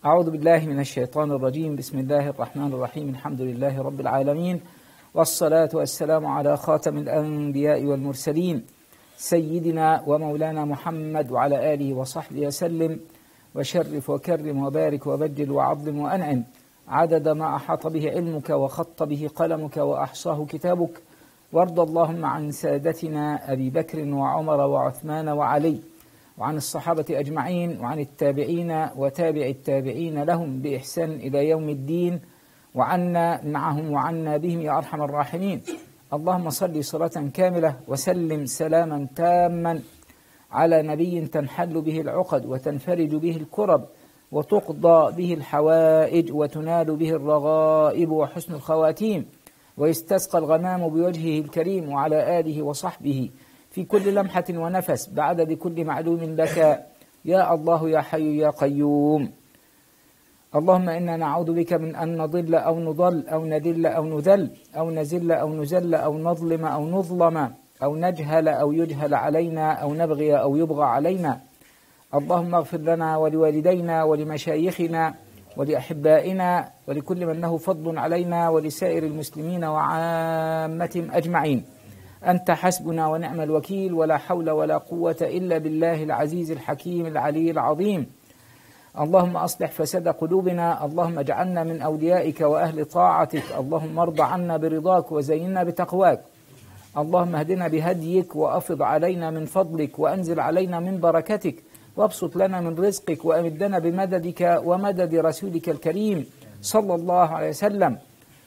أعوذ بالله من الشيطان الرجيم بسم الله الرحمن الرحيم الحمد لله رب العالمين والصلاة والسلام على خاتم الأنبياء والمرسلين سيدنا ومولانا محمد وعلى آله وصحبه وسلم وشرف وكرم وبارك وبجل وعظم وأنعم عدد ما أحاط به علمك وخط به قلمك وأحصاه كتابك وارض اللهم عن سادتنا أبي بكر وعمر وعثمان وعلي وعن الصحابة أجمعين وعن التابعين وتابع التابعين لهم بإحسان إلى يوم الدين وعنا معهم وعنا بهم يا أرحم الراحمين اللهم صل صلاة كاملة وسلم سلاما تاما على نبي تنحل به العقد وتنفرج به الكرب وتقضى به الحوائج وتنال به الرغائب وحسن الخواتيم ويستسقى الغمام بوجهه الكريم وعلى آله وصحبه في كل لمحة ونفس بعدد كل معلوم لك يا الله يا حي يا قيوم اللهم إنا نعوذ بك من أن نضل أو نضل أو نذل أو نذل أو نزل أو نزل أو نظلم أو نظلم أو نجهل أو يجهل علينا أو نبغي أو يبغى علينا اللهم اغفر لنا ولوالدينا ولمشايخنا ولأحبائنا ولكل من له فضل علينا ولسائر المسلمين وعامتهم أجمعين أنت حسبنا ونعم الوكيل ولا حول ولا قوة إلا بالله العزيز الحكيم العلي العظيم اللهم أصلح فساد قلوبنا اللهم اجعلنا من أوليائك وأهل طاعتك اللهم ارض عنا برضاك وزينا بتقواك اللهم اهدنا بهديك وأفض علينا من فضلك وأنزل علينا من بركتك وابسط لنا من رزقك وأمدنا بمددك ومدد رسولك الكريم صلى الله عليه وسلم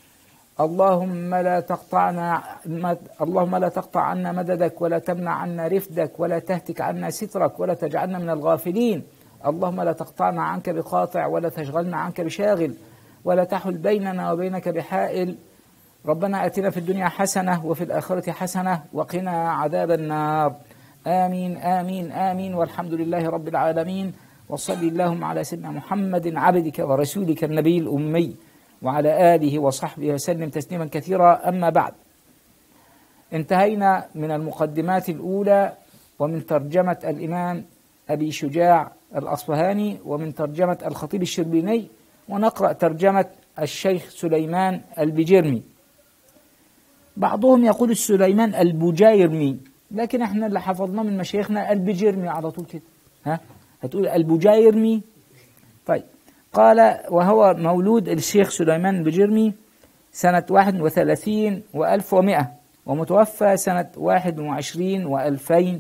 اللهم لا تقطعنا اللهم لا تقطع عنا مددك ولا تمنع عنا رفدك ولا تهتك عنا سترك ولا تجعلنا من الغافلين اللهم لا تقطعنا عنك بقاطع ولا تشغلنا عنك بشاغل ولا تحل بيننا وبينك بحائل ربنا اتنا في الدنيا حسنه وفي الاخره حسنه وقنا عذاب النار امين امين امين والحمد لله رب العالمين وصل اللهم على سيدنا محمد عبدك ورسولك النبي الامي وعلى آله وصحبه وسلم تسليما كثيرا أما بعد انتهينا من المقدمات الأولى ومن ترجمة الإمام أبي شجاع الأصفهاني ومن ترجمة الخطيب الشربيني ونقرأ ترجمة الشيخ سليمان البجرمي بعضهم يقول السليمان البجايرمي لكن احنا اللي حفظناه من مشايخنا البجرمي على طول كده ها هتقول البجايرمي طيب قال وهو مولود الشيخ سليمان البجرمي سنة 31 و1100 ومتوفى سنة 21 و2000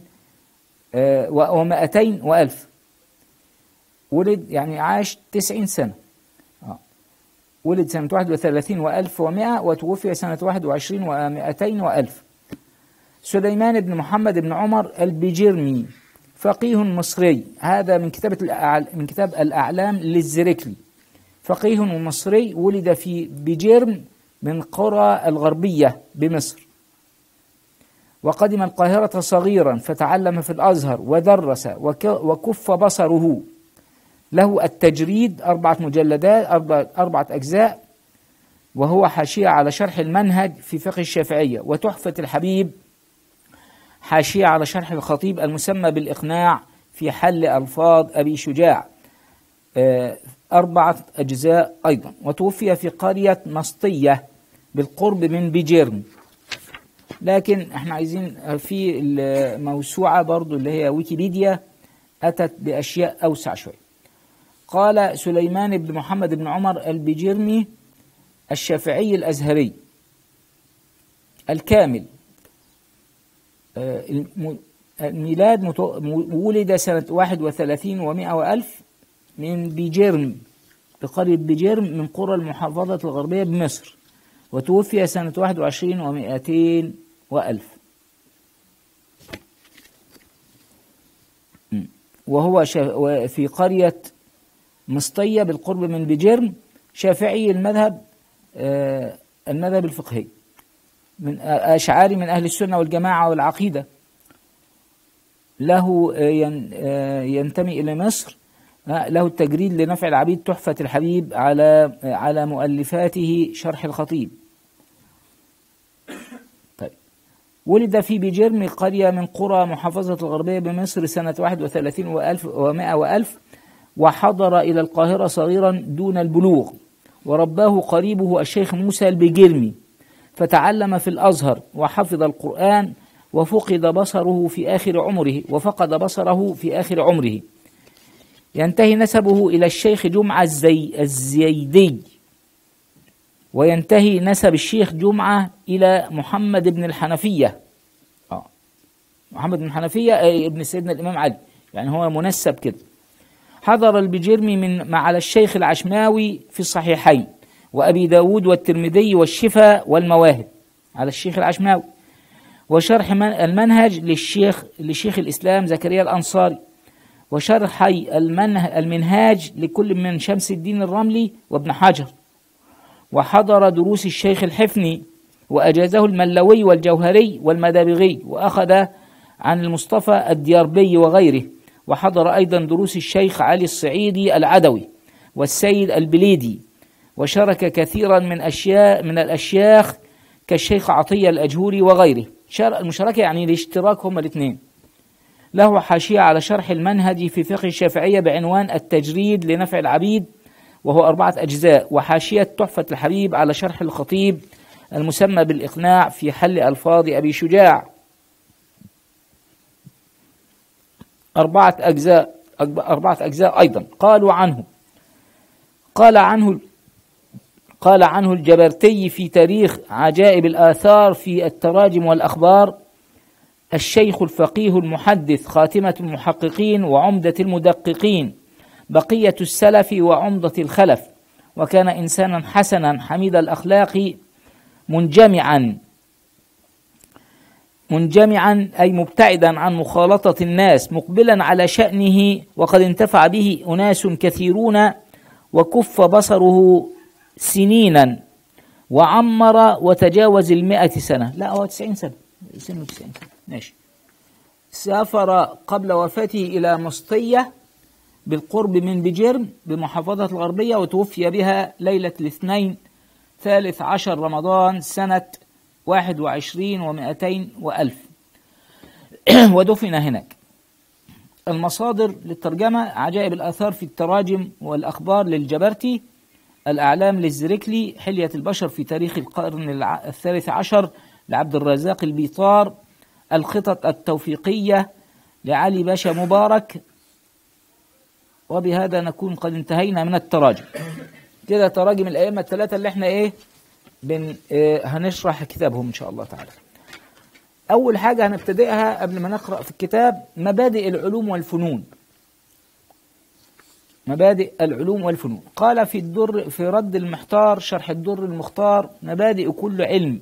و200 و1000 ولد يعني عاش 90 سنة آه. ولد سنة 31 و1100 وتوفي سنة 21 و200 و1000 سليمان بن محمد بن عمر البجرمي فقيه مصري هذا من كتابة الأعل... من كتاب الأعلام للزركلي فقيه مصري ولد في بجرم من قرى الغربية بمصر وقدم القاهرة صغيرا فتعلم في الأزهر ودرس وك... وكف بصره له التجريد أربعة مجلدات أربعة, أربعة أجزاء وهو حاشية على شرح المنهج في فقه الشافعية وتحفة الحبيب حاشية على شرح الخطيب المسمى بالإقناع في حل ألفاظ أبي شجاع أربعة أجزاء أيضا وتوفي في قرية مسطية بالقرب من بجيرم لكن احنا عايزين في الموسوعة برضو اللي هي ويكيبيديا أتت بأشياء أوسع شوية قال سليمان بن محمد بن عمر البجيرمي الشافعي الأزهري الكامل الميلاد ولد سنة 31 ومائة وألف من بيجيرم بقرية بيجيرم من قرى المحافظة الغربية بمصر وتوفي سنة 21 ومائتين وألف وهو في قرية مسطية بالقرب من بيجيرم شافعي المذهب المذهب الفقهي من أشعاري من أهل السنة والجماعة والعقيدة له ينتمي إلى مصر له التجريد لنفع العبيد تحفة الحبيب على على مؤلفاته شرح الخطيب طيب ولد في بجرم قرية من قرى محافظة الغربية بمصر سنة 31 وألف ومائة وألف وحضر إلى القاهرة صغيرا دون البلوغ ورباه قريبه الشيخ موسى البجرمي فتعلم في الأزهر وحفظ القرآن وفقد بصره في آخر عمره وفقد بصره في آخر عمره ينتهي نسبه إلى الشيخ جمعة الزي الزيدي وينتهي نسب الشيخ جمعة إلى محمد بن الحنفية آه. محمد بن الحنفية أي ابن سيدنا الإمام علي يعني هو منسب كده حضر البجرمي من مع الشيخ العشماوي في الصحيحين وأبي داود والترمذي والشفاء والمواهب على الشيخ العشماوي وشرح المنهج للشيخ لشيخ الإسلام زكريا الأنصاري وشرح المنهاج لكل من شمس الدين الرملي وابن حجر وحضر دروس الشيخ الحفني وأجازه الملوي والجوهري والمدابغي وأخذ عن المصطفى الدياربي وغيره وحضر أيضا دروس الشيخ علي الصعيدي العدوي والسيد البليدي وشارك كثيرا من أشياء من الأشياخ كالشيخ عطية الأجهوري وغيره المشاركة يعني الاشتراك هما الاثنين له حاشية على شرح المنهج في فقه الشافعية بعنوان التجريد لنفع العبيد وهو أربعة أجزاء وحاشية تحفة الحبيب على شرح الخطيب المسمى بالإقناع في حل ألفاظ أبي شجاع أربعة أجزاء أربعة أجزاء أيضا قالوا عنه قال عنه قال عنه الجبرتي في تاريخ عجائب الآثار في التراجم والأخبار الشيخ الفقيه المحدث خاتمة المحققين وعمدة المدققين بقية السلف وعمدة الخلف وكان إنسانا حسنا حميد الأخلاق منجمعا منجمعا أي مبتعدا عن مخالطة الناس مقبلا على شأنه وقد انتفع به أناس كثيرون وكف بصره سنينا وعمر وتجاوز المائة سنة لا هو تسعين سنة سنه تسعين سنة ماشي سافر قبل وفاته إلى مسطية بالقرب من بجرم بمحافظة الغربية وتوفي بها ليلة الاثنين ثالث عشر رمضان سنة واحد وعشرين ومائتين وألف ودفن هناك المصادر للترجمة عجائب الآثار في التراجم والأخبار للجبرتي الأعلام للزركلي حلية البشر في تاريخ القرن الثالث عشر لعبد الرزاق البيطار الخطط التوفيقية لعلي باشا مبارك وبهذا نكون قد انتهينا من التراجم كده تراجم الأئمة الثلاثة اللي احنا ايه بن اه هنشرح كتابهم إن شاء الله تعالى أول حاجة هنبتدئها قبل ما نقرأ في الكتاب مبادئ العلوم والفنون مبادئ العلوم والفنون قال في الدر في رد المحتار شرح الدر المختار مبادئ كل علم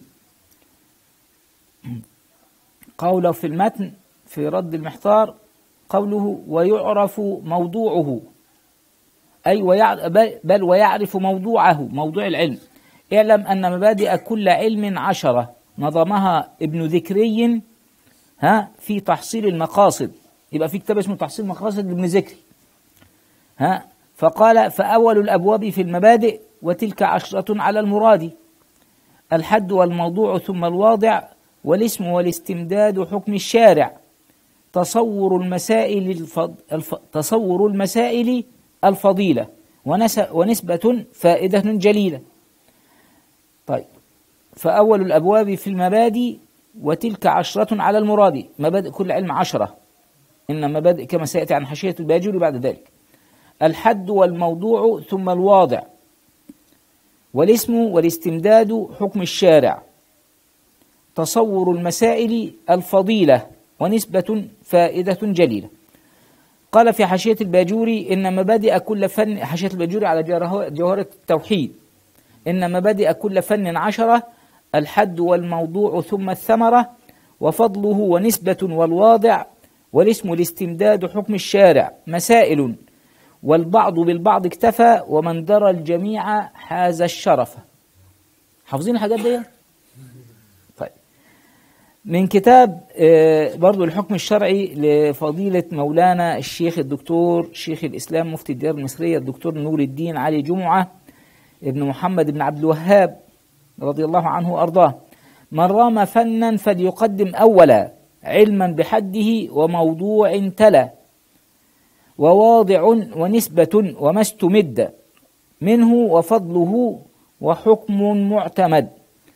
قوله في المتن في رد المحتار قوله ويعرف موضوعه أي ويع... بل ويعرف موضوعه موضوع العلم اعلم أن مبادئ كل علم عشرة نظمها ابن ذكري ها في تحصيل المقاصد يبقى في كتاب اسمه تحصيل المقاصد لابن ذكري ها فقال فأول الأبواب في المبادئ وتلك عشرة على المراد الحد والموضوع ثم الواضع والاسم والاستمداد حكم الشارع تصور المسائل الفض... الف... تصور المسائل الفضيلة ونس... ونسبة فائدة جليلة طيب فأول الأبواب في المبادئ وتلك عشرة على المراد مبادئ كل علم عشرة إن مبادئ كما سيأتي عن حاشية الباجوري بعد ذلك الحد والموضوع ثم الواضع والاسم والاستمداد حكم الشارع تصور المسائل الفضيلة ونسبة فائدة جليلة قال في حاشية الباجوري إن مبادئ كل فن حاشية الباجوري على جوهرة التوحيد إن مبادئ كل فن عشرة الحد والموضوع ثم الثمرة وفضله ونسبة والواضع والاسم الاستمداد حكم الشارع مسائل والبعض بالبعض اكتفى ومن درى الجميع حاز الشرف حافظين الحاجات دي طيب من كتاب برضو الحكم الشرعي لفضيلة مولانا الشيخ الدكتور شيخ الإسلام مفتي الديار المصرية الدكتور نور الدين علي جمعة ابن محمد بن عبد الوهاب رضي الله عنه وأرضاه من رام فنا فليقدم أولا علما بحده وموضوع تلا وواضع ونسبة وما استمد منه وفضله وحكم معتمد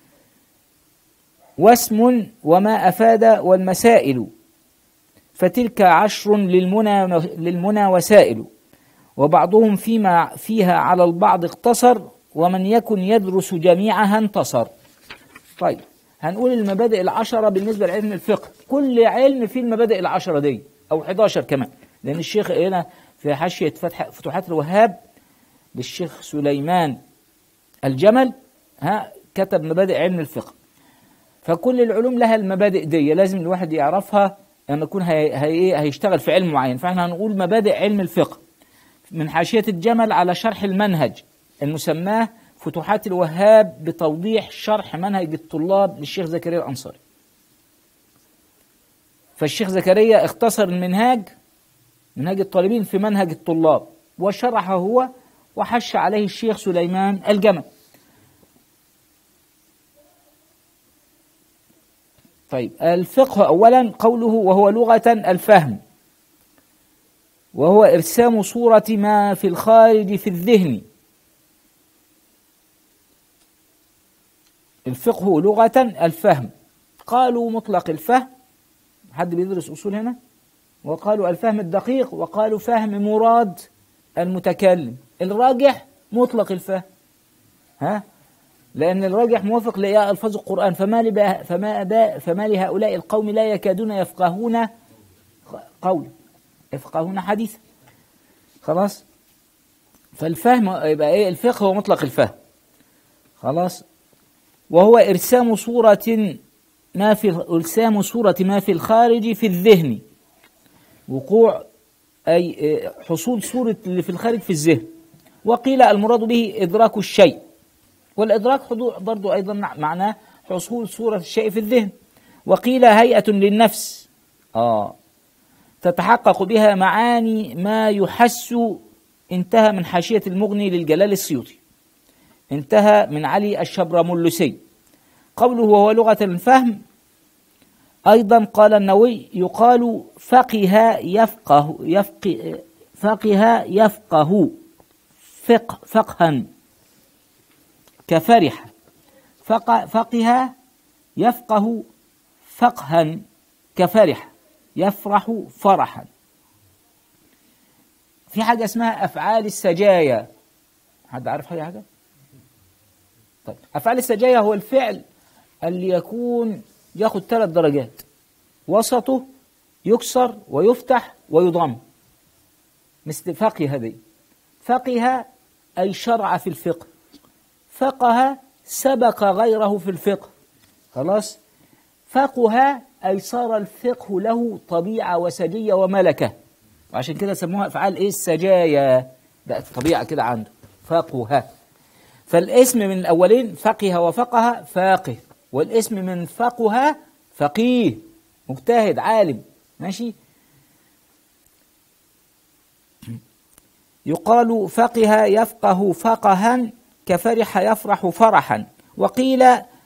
واسم وما أفاد والمسائل فتلك عشر للمنى, للمنى وسائل وبعضهم فيما فيها على البعض اقتصر ومن يكن يدرس جميعها انتصر طيب هنقول المبادئ العشرة بالنسبة لعلم الفقه كل علم فيه المبادئ العشرة دي أو 11 كمان لأن الشيخ هنا في حاشية فتح فتوحات الوهاب للشيخ سليمان الجمل ها كتب مبادئ علم الفقه فكل العلوم لها المبادئ دي لازم الواحد يعرفها لما يكون هي هي هيشتغل في علم معين فاحنا هنقول مبادئ علم الفقه من حاشية الجمل على شرح المنهج المسماه فتوحات الوهاب بتوضيح شرح منهج الطلاب للشيخ زكريا الأنصاري فالشيخ زكريا اختصر المنهاج منهاج الطالبين في منهج الطلاب وشرحه هو وحش عليه الشيخ سليمان الجمل طيب الفقه أولا قوله وهو لغة الفهم وهو إرسام صورة ما في الخارج في الذهن الفقه لغة الفهم قالوا مطلق الفهم حد بيدرس أصول هنا وقالوا الفهم الدقيق وقالوا فهم مراد المتكلم الراجح مطلق الفهم ها لأن الراجح موافق لألفاظ القرآن فما لبا فما أبا فما لهؤلاء القوم لا يكادون يفقهون قول يفقهون حديثا خلاص فالفهم يبقى ايه الفقه هو مطلق الفهم خلاص وهو إرسام صورة ما في إرسام صورة ما في الخارج في الذهن وقوع أي حصول صورة اللي في الخارج في الذهن وقيل المراد به إدراك الشيء والإدراك برضو أيضا معناه حصول صورة الشيء في الذهن وقيل هيئة للنفس آه تتحقق بها معاني ما يحس انتهى من حاشية المغني للجلال السيوطي انتهى من علي الشبرملسي قوله وهو لغة الفهم أيضا قال النووي يقال فقه يفقه يفقه فقه يفقه فقه فقها كفرح فقه, فقه يفقه فقها كفرح يفرح فرحا في حاجة اسمها أفعال السجايا حد عارف أي حاجة؟ طيب أفعال السجايا هو الفعل اللي يكون ياخد ثلاث درجات وسطه يكسر ويفتح ويضم مثل فقه دي فقه أي شرع في الفقه فقه سبق غيره في الفقه خلاص فقه أي صار الفقه له طبيعة وسجية وملكة وعشان كده سموها أفعال إيه السجايا بقت طبيعة كده عنده فقه فالاسم من الأولين فقه وفقه فاقه والاسم من فقه فقيه مجتهد عالم ماشي يقال فقه يفقه فقها كفرح يفرح فرحا وقيل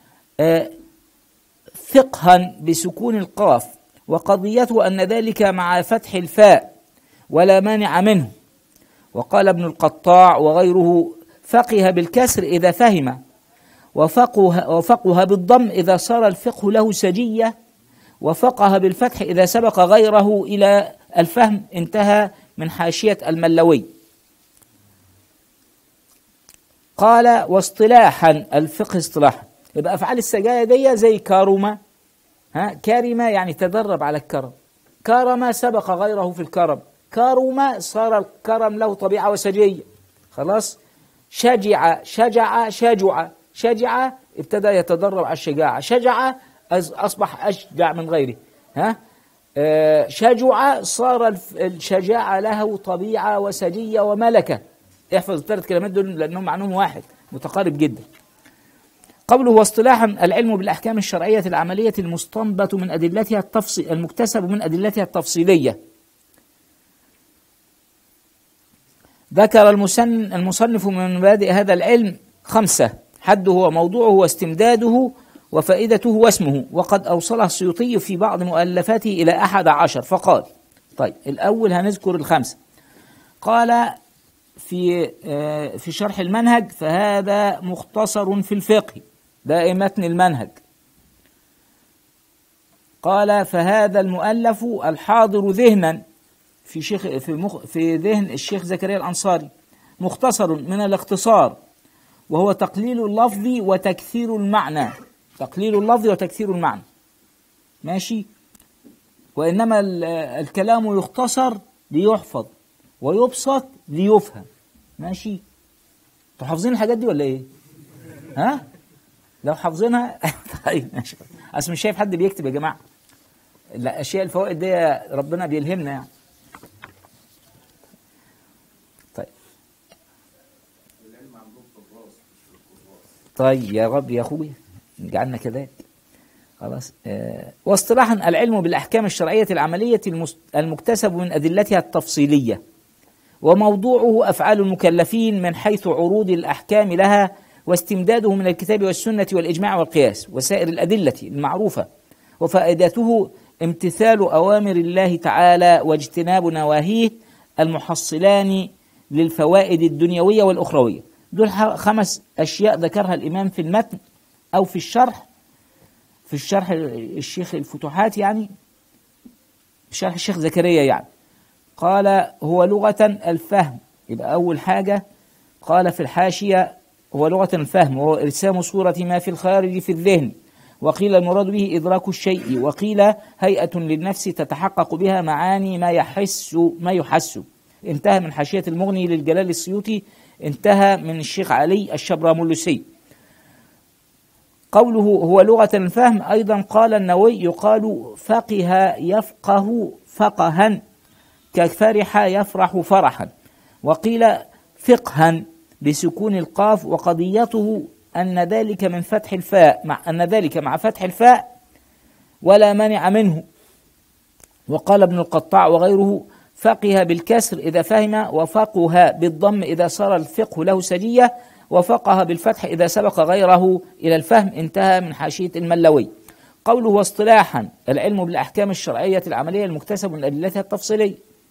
فقها بسكون القاف وقضيته أن ذلك مع فتح الفاء ولا مانع منه وقال ابن القطاع وغيره فقه بالكسر إذا فهم وفقه, وفقه بالضم إذا صار الفقه له سجية وفقه بالفتح إذا سبق غيره إلى الفهم انتهى من حاشية الملوي قال واصطلاحا الفقه اصطلاحا يبقى أفعال السجايا دي زي كارما ها كارما يعني تدرب على الكرم كرم سبق غيره في الكرم كرم صار الكرم له طبيعة وسجية خلاص شجع شجع شجع شجع ابتدى يتدرب على الشجاعة شجع أصبح أشجع من غيره ها آه شجع صار الشجاعة له طبيعة وسجية وملكة احفظ الثلاث كلمات دول لأنهم معنوهم واحد متقارب جدا قوله واصطلاحا العلم بالأحكام الشرعية العملية المستنبط من أدلتها التفصيل المكتسب من أدلتها التفصيلية ذكر المسن المصنف من مبادئ هذا العلم خمسة حده وموضوعه واستمداده وفائدته واسمه وقد أوصله السيوطي في بعض مؤلفاته إلى أحد عشر فقال طيب الأول هنذكر الخمسة قال في آه، في شرح المنهج فهذا مختصر في الفقه ده متن المنهج قال فهذا المؤلف الحاضر ذهنا في شيخ في مخ في ذهن الشيخ زكريا الأنصاري مختصر من الاختصار وهو تقليل اللفظ وتكثير المعنى تقليل اللفظ وتكثير المعنى ماشي وإنما ال- الكلام يختصر ليحفظ ويبسط ليفهم ماشي انتوا حافظين الحاجات دي ولا ايه ها لو حافظينها طيب ماشي اصل مش شايف حد بيكتب يا جماعه الاشياء الفوائد دي ربنا بيلهمنا يعني طيب طيب يا رب يا اخويا اجعلنا كذلك خلاص آه. واصطلاحا العلم بالاحكام الشرعيه العمليه المس- المكتسب من ادلتها التفصيليه وموضوعه افعال المكلفين من حيث عروض الاحكام لها واستمداده من الكتاب والسنه والاجماع والقياس وسائر الادله المعروفه وفائدته امتثال اوامر الله تعالى واجتناب نواهيه المحصلان للفوائد الدنيويه والاخرويه دول ح- خمس اشياء ذكرها الامام في المتن او في الشرح في الشرح الشيخ الفتوحات يعني في شرح الشيخ زكريا يعني قال هو لغة الفهم يبقى أول حاجة قال في الحاشية هو لغة الفهم وهو إرسام صورة ما في الخارج في الذهن وقيل المراد به إدراك الشيء وقيل هيئة للنفس تتحقق بها معاني ما يحس ما يحس انتهى من حاشية المغني للجلال السيوطي انتهى من الشيخ علي الشبراملسي قوله هو لغة الفهم أيضا قال النووي يقال فقه يفقه فقها كفرح يفرح فرحا وقيل فقها بسكون القاف وقضيته أن ذلك من فتح الفاء مع أن ذلك مع فتح الفاء ولا مانع منه وقال ابن القطاع وغيره فقه بالكسر إذا فهم وفقه بالضم إذا صار الفقه له سجية وفقه بالفتح إذا سبق غيره إلى الفهم انتهى من حاشية الملوي قوله واصطلاحا العلم بالأحكام الشرعية العملية المكتسب من أدلتها التفصيلية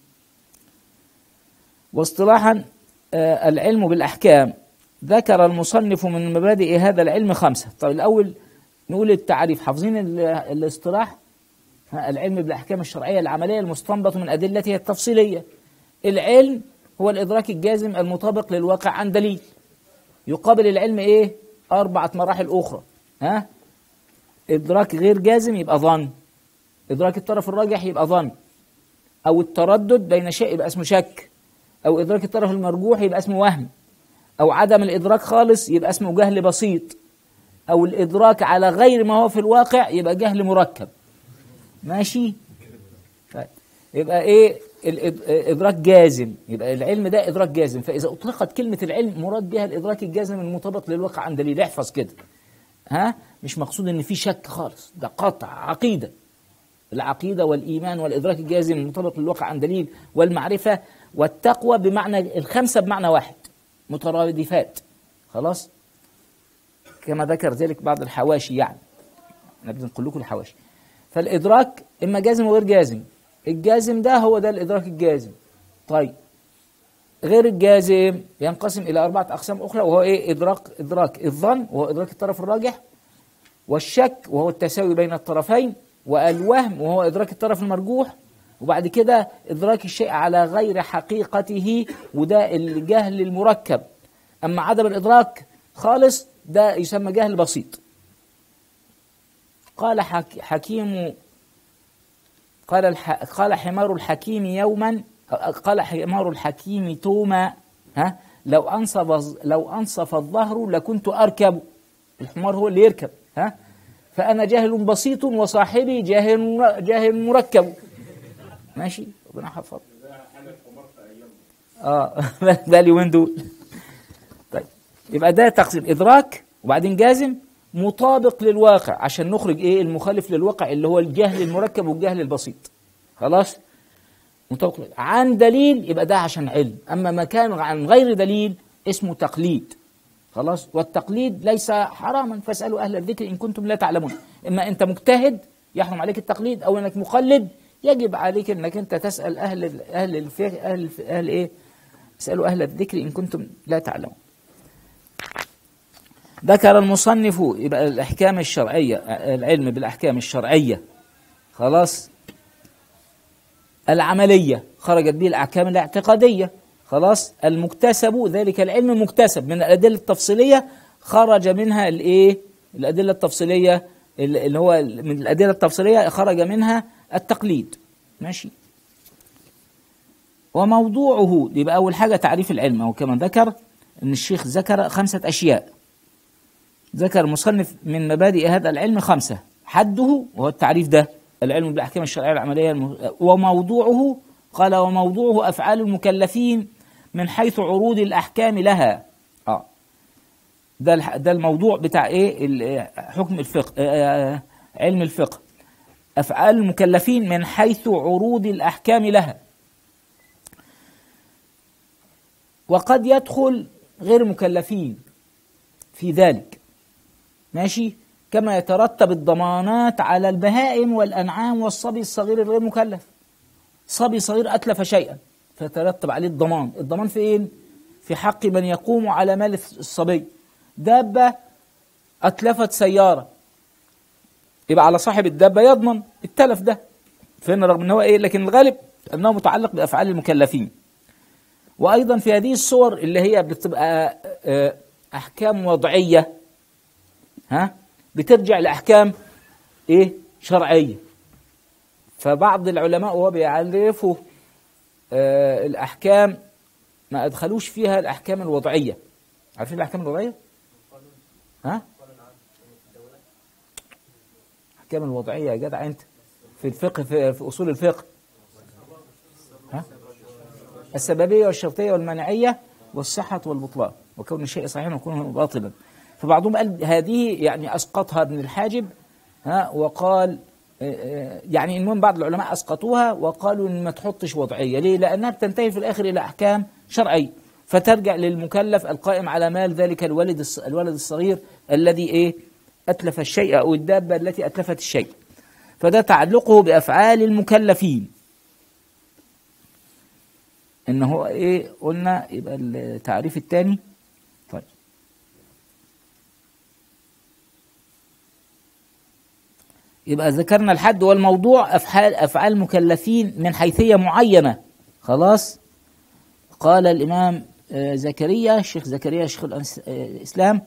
واصطلاحا آه، العلم بالأحكام ذكر المصنف من مبادئ هذا العلم خمسة طيب الأول نقول التعريف حافظين ال- الاصطلاح ها، العلم بالأحكام الشرعية العملية المستنبط من أدلتها التفصيلية العلم هو الإدراك الجازم المطابق للواقع عن دليل يقابل العلم إيه أربعة مراحل أخرى ها إدراك غير جازم يبقى ظن إدراك الطرف الراجح يبقى ظن أو التردد بين شيء يبقى اسمه شك أو إدراك الطرف المرجوح يبقى اسمه وهم أو عدم الإدراك خالص يبقى اسمه جهل بسيط أو الإدراك على غير ما هو في الواقع يبقى جهل مركب ماشي طيب. يبقى إيه الإد- إدراك جازم يبقى العلم ده إدراك جازم فإذا أطلقت كلمة العلم مراد بها الإدراك الجازم المطابق للواقع عن دليل احفظ كده ها مش مقصود إن في شك خالص ده قطع عقيدة العقيدة والإيمان والإدراك الجازم المطابق للواقع عن دليل والمعرفة والتقوى بمعنى الخمسة بمعنى واحد مترادفات خلاص كما ذكر ذلك بعض الحواشي يعني احنا بنقول لكم الحواشي فالإدراك إما جازم وغير جازم الجازم ده هو ده الإدراك الجازم طيب غير الجازم ينقسم إلى أربعة أقسام أخرى وهو إيه إدراك إدراك الظن وهو إدراك الطرف الراجح والشك وهو التساوي بين الطرفين والوهم وهو إدراك الطرف المرجوح وبعد كده إدراك الشيء على غير حقيقته وده الجهل المركب أما عدم الإدراك خالص ده يسمى جهل بسيط قال حك حكيم قال الح قال حمار الحكيم يوما قال حمار الحكيم توما ها لو انصف لو انصف الظهر لكنت اركب الحمار هو اللي يركب ها فانا جاهل بسيط وصاحبي جاهل جاهل مركب ماشي ربنا يحفظ اه ده اليومين دول طيب يبقى ده تقسيم ادراك وبعدين جازم مطابق للواقع عشان نخرج ايه المخالف للواقع اللي هو الجهل المركب والجهل البسيط خلاص مطابق لل- عن دليل يبقى ده عشان علم اما ما كان عن غير دليل اسمه تقليد خلاص والتقليد ليس حراما فاسالوا اهل الذكر ان كنتم لا تعلمون اما انت مجتهد يحرم عليك التقليد او انك مقلد يجب عليك انك انت تسال اهل ال- اهل الفقه اهل الف- اهل ايه اسألوا أهل الذكر إن كنتم لا تعلمون ذكر المصنف يبقى الأحكام الشرعية العلم بالأحكام الشرعية خلاص العملية خرجت به الأحكام الاعتقادية خلاص المكتسب ذلك العلم مكتسب من الأدلة التفصيلية خرج منها الإيه الأدلة التفصيلية اللي هو من الأدلة التفصيلية خرج منها التقليد ماشي وموضوعه يبقى أول حاجة تعريف العلم أو كما ذكر أن الشيخ ذكر خمسة أشياء ذكر المصنف من مبادئ هذا العلم خمسة حده وهو التعريف ده العلم بالأحكام الشرعية العملية الم... وموضوعه قال وموضوعه أفعال المكلفين من حيث عروض الأحكام لها آه. ده ده الموضوع بتاع إيه حكم الفقه آه علم الفقه أفعال المكلفين من حيث عروض الأحكام لها وقد يدخل غير مكلفين في ذلك ماشي كما يترتب الضمانات على البهائم والأنعام والصبي الصغير الغير مكلف صبي صغير أتلف شيئا فيترتب عليه الضمان الضمان فين؟ في حق من يقوم على مال الصبي دابة أتلفت سيارة يبقى على صاحب الدابة يضمن التلف ده فين رغم ان هو ايه لكن الغالب انه متعلق بافعال المكلفين وايضا في هذه الصور اللي هي بتبقى احكام وضعيه ها بترجع لاحكام ايه شرعيه فبعض العلماء وهو بيعرفوا آه الاحكام ما ادخلوش فيها الاحكام الوضعيه عارفين الاحكام الوضعيه ها الاحكام الوضعيه يا جدع انت في الفقه في, في اصول الفقه ها السببيه والشرطيه والمانعيه والصحه والبطلان وكون الشيء صحيحا وكونه باطلا فبعضهم قال هذه يعني اسقطها ابن الحاجب ها وقال يعني المهم بعض العلماء اسقطوها وقالوا ان ما تحطش وضعيه ليه؟ لانها بتنتهي في الاخر الى احكام شرعيه فترجع للمكلف القائم على مال ذلك الولد الولد الصغير الذي ايه؟ اتلف الشيء او الدابه التي اتلفت الشيء. فده تعلقه بافعال المكلفين. ان هو ايه؟ قلنا يبقى التعريف الثاني طيب يبقى ذكرنا الحد والموضوع افعال افعال مكلفين من حيثيه معينه خلاص قال الامام زكريا الشيخ زكريا شيخ الاسلام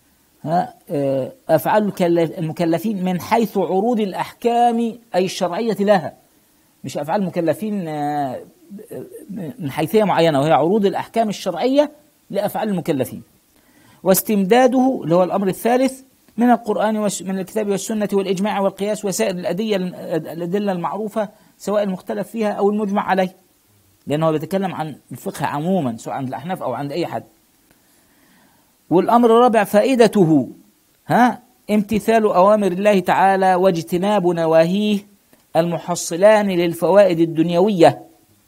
افعال المكلفين من حيث عروض الاحكام اي الشرعيه لها مش افعال المكلفين من حيثيه معينه وهي عروض الاحكام الشرعيه لافعال المكلفين واستمداده اللي هو الامر الثالث من القرآن من الكتاب والسنة والإجماع والقياس وسائر الأدية الأدلة المعروفة سواء المختلف فيها أو المجمع عليه لأنه بيتكلم عن الفقه عموما سواء عند الأحناف أو عند أي حد والأمر الرابع فائدته ها امتثال أوامر الله تعالى واجتناب نواهيه المحصلان للفوائد الدنيوية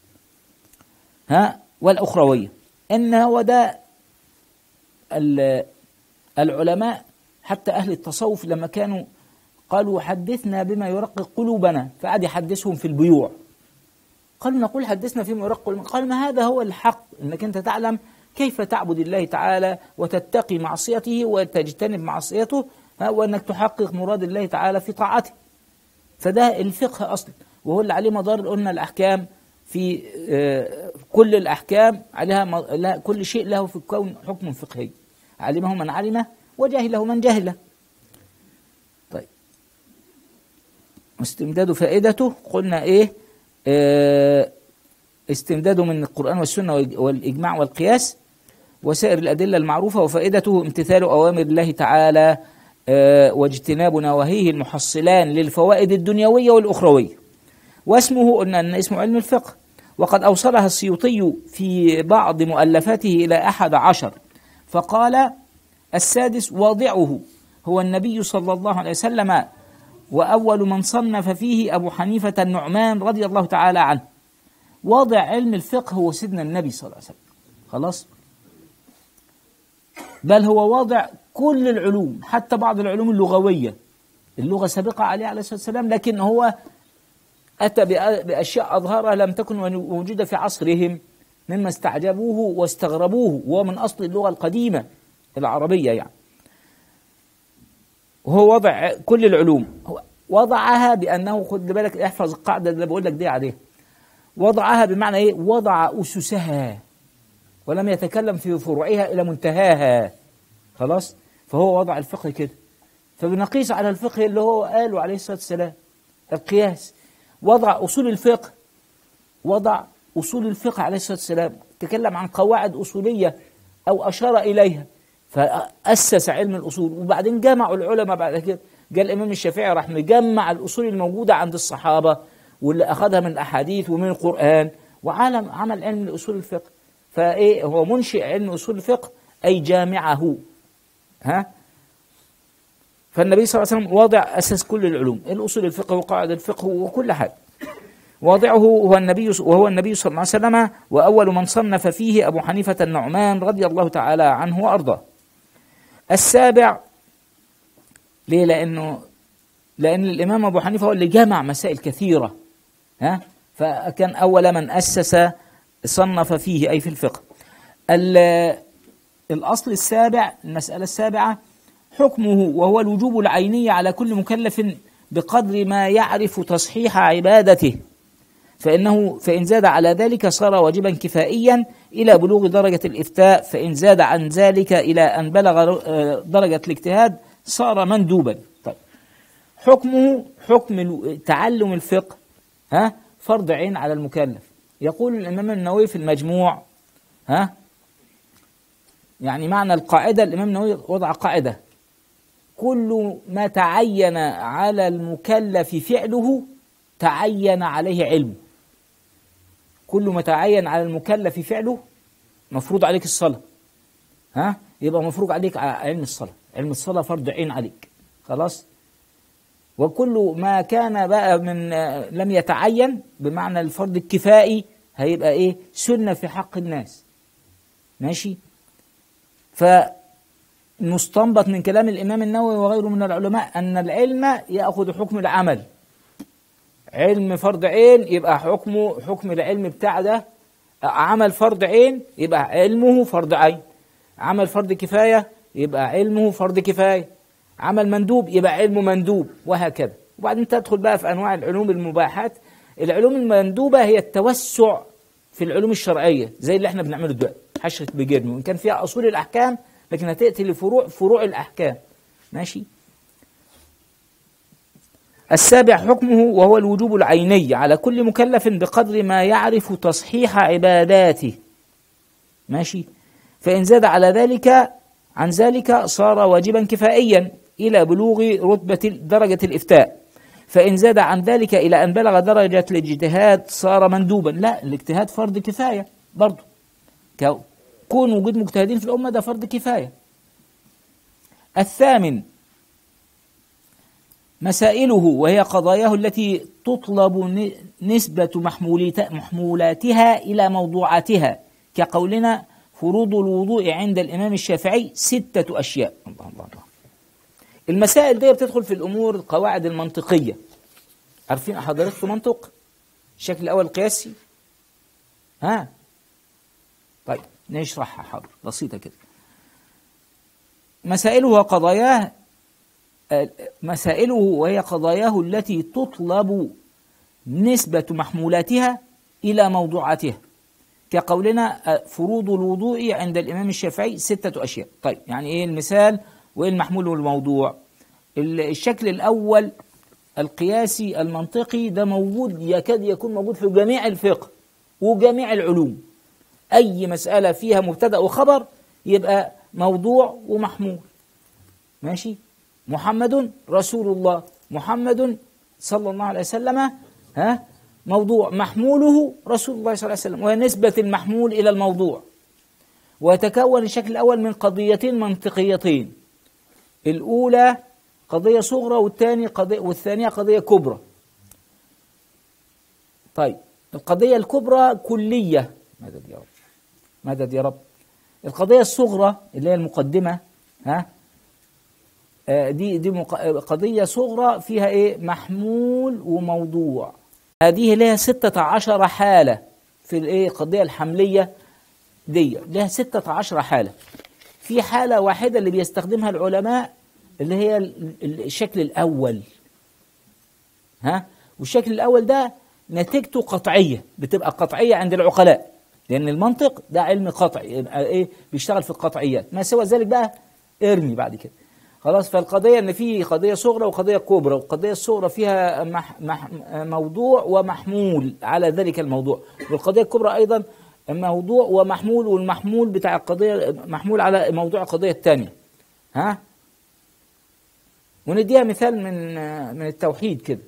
ها والأخروية إن هو ده العلماء حتى أهل التصوف لما كانوا قالوا حدثنا بما يرقق قلوبنا فقعد يحدثهم في البيوع قالوا نقول حدثنا فيما يرقق قلوبنا قال ما هذا هو الحق انك انت تعلم كيف تعبد الله تعالى وتتقي معصيته وتجتنب معصيته وانك تحقق مراد الله تعالى في طاعته فده الفقه اصلا وهو اللي عليه مدار قلنا الاحكام في كل الاحكام عليها كل شيء له في الكون حكم فقهي علمه من علمه وجاهله من جهله طيب استمداد فائدته قلنا ايه اه استمداده من القرآن والسنة والإجماع والقياس وسائر الأدلة المعروفة وفائدته امتثال أوامر الله تعالى اه واجتناب نواهيه المحصلان للفوائد الدنيوية والأخروية واسمه قلنا أن اسمه علم الفقه وقد أوصلها السيوطي في بعض مؤلفاته إلى أحد عشر فقال السادس واضعه هو النبي صلى الله عليه وسلم وأول من صنف فيه أبو حنيفة النعمان رضي الله تعالى عنه واضع علم الفقه هو سيدنا النبي صلى الله عليه وسلم خلاص بل هو واضع كل العلوم حتى بعض العلوم اللغوية اللغة سابقة عليه عليه الصلاة والسلام لكن هو أتى بأشياء أظهرها لم تكن موجودة في عصرهم مما استعجبوه واستغربوه وهو من أصل اللغة القديمة العربية يعني وهو وضع كل العلوم وضعها بأنه خد بالك احفظ القاعدة اللي بقول لك دي عليها وضعها بمعنى ايه وضع أسسها ولم يتكلم في فروعها إلى منتهاها خلاص فهو وضع الفقه كده فبنقيس على الفقه اللي هو قاله عليه الصلاة والسلام القياس وضع أصول الفقه وضع أصول الفقه عليه الصلاة والسلام تكلم عن قواعد أصولية أو أشار إليها فأسس علم الأصول وبعدين جمعوا العلماء بعد كده جاء الإمام الشافعي راح مجمع الأصول الموجودة عند الصحابة واللي أخذها من الأحاديث ومن القرآن وعلم عمل علم الأصول الفقه فإيه هو منشئ علم أصول الفقه أي جامعه ها فالنبي صلى الله عليه وسلم واضع أساس كل العلوم الأصول الفقه وقواعد الفقه وكل حاجة واضعه هو النبي وهو النبي صلى الله عليه وسلم وأول من صنف فيه أبو حنيفة النعمان رضي الله تعالى عنه وأرضاه السابع ليه لأنه لأن الإمام أبو حنيفة هو اللي جمع مسائل كثيرة ها فكان أول من أسس صنف فيه أي في الفقه الأصل السابع المسألة السابعة حكمه وهو الوجوب العيني على كل مكلف بقدر ما يعرف تصحيح عبادته فإنه فإن زاد على ذلك صار واجبا كفائيا إلى بلوغ درجة الإفتاء فإن زاد عن ذلك إلى أن بلغ درجة الاجتهاد صار مندوبا طيب حكمه حكم تعلم الفقه ها فرض عين على المكلف يقول الإمام النووي في المجموع ها يعني معنى القاعدة الإمام النووي وضع قاعدة كل ما تعين على المكلف فعله تعين عليه علمه كل ما تعين على المكلف فعله مفروض عليك الصلاة ها يبقى مفروض عليك علم الصلاة علم الصلاة فرض عين عليك خلاص وكل ما كان بقى من لم يتعين بمعنى الفرض الكفائي هيبقى ايه سنة في حق الناس ماشي فنستنبط من كلام الإمام النووي وغيره من العلماء أن العلم يأخذ حكم العمل علم فرض عين يبقى حكمه حكم العلم بتاع ده عمل فرض عين يبقى علمه فرض عين عمل فرض كفاية يبقى علمه فرض كفاية عمل مندوب يبقى علمه مندوب وهكذا وبعدين تدخل بقى في أنواع العلوم المباحات العلوم المندوبة هي التوسع في العلوم الشرعية زي اللي احنا بنعمله دلوقتي حشرة بجرم وإن كان فيها أصول الأحكام لكن هتأتي لفروع فروع الأحكام ماشي السابع حكمه وهو الوجوب العيني على كل مكلف بقدر ما يعرف تصحيح عباداته ماشي فإن زاد على ذلك عن ذلك صار واجبا كفائيا إلى بلوغ رتبة درجة الإفتاء فإن زاد عن ذلك إلى أن بلغ درجة الاجتهاد صار مندوبا لا الاجتهاد فرض كفاية برضه كون وجود مجتهدين في الأمة ده فرض كفاية الثامن مسائله وهي قضاياه التي تطلب نسبة محمولاتها إلى موضوعاتها كقولنا فروض الوضوء عند الإمام الشافعي ستة أشياء الله الله الله المسائل دي بتدخل في الأمور القواعد المنطقية عارفين حضرتك منطق الشكل الأول القياسي ها طيب نشرحها حاضر بسيطة كده مسائله وقضاياه مسائله وهي قضاياه التي تطلب نسبة محمولاتها إلى موضوعاتها كقولنا فروض الوضوء عند الإمام الشافعي ستة أشياء طيب يعني إيه المثال وإيه المحمول والموضوع الشكل الأول القياسي المنطقي ده موجود يكاد يكون موجود في جميع الفقه وجميع العلوم أي مسألة فيها مبتدأ وخبر يبقى موضوع ومحمول ماشي محمد رسول الله محمد صلى الله عليه وسلم ها موضوع محموله رسول الله صلى الله عليه وسلم وهي نسبة المحمول إلى الموضوع ويتكون الشكل الأول من قضيتين منطقيتين الأولى قضية صغرى والثانية قضية والثانية قضية كبرى طيب القضية الكبرى كلية مدد يا رب مدد يا رب القضية الصغرى اللي هي المقدمة ها دي دي قضية صغرى فيها ايه محمول وموضوع هذه لها ستة عشر حالة في الايه القضيه الحمليه دي لها 16 حاله في حاله واحده اللي بيستخدمها العلماء اللي هي ال- ال- الشكل الاول ها والشكل الاول ده نتيجته قطعيه بتبقى قطعيه عند العقلاء لان المنطق ده علم قطعي يبقى ايه بيشتغل في القطعيات ما سوى ذلك بقى ارمي بعد كده خلاص فالقضيه ان في قضيه صغرى وقضيه كبرى والقضيه الصغرى فيها مح مح موضوع ومحمول على ذلك الموضوع والقضيه الكبرى ايضا موضوع ومحمول والمحمول بتاع القضيه محمول على موضوع القضيه الثانيه ها ونديها مثال من من التوحيد كده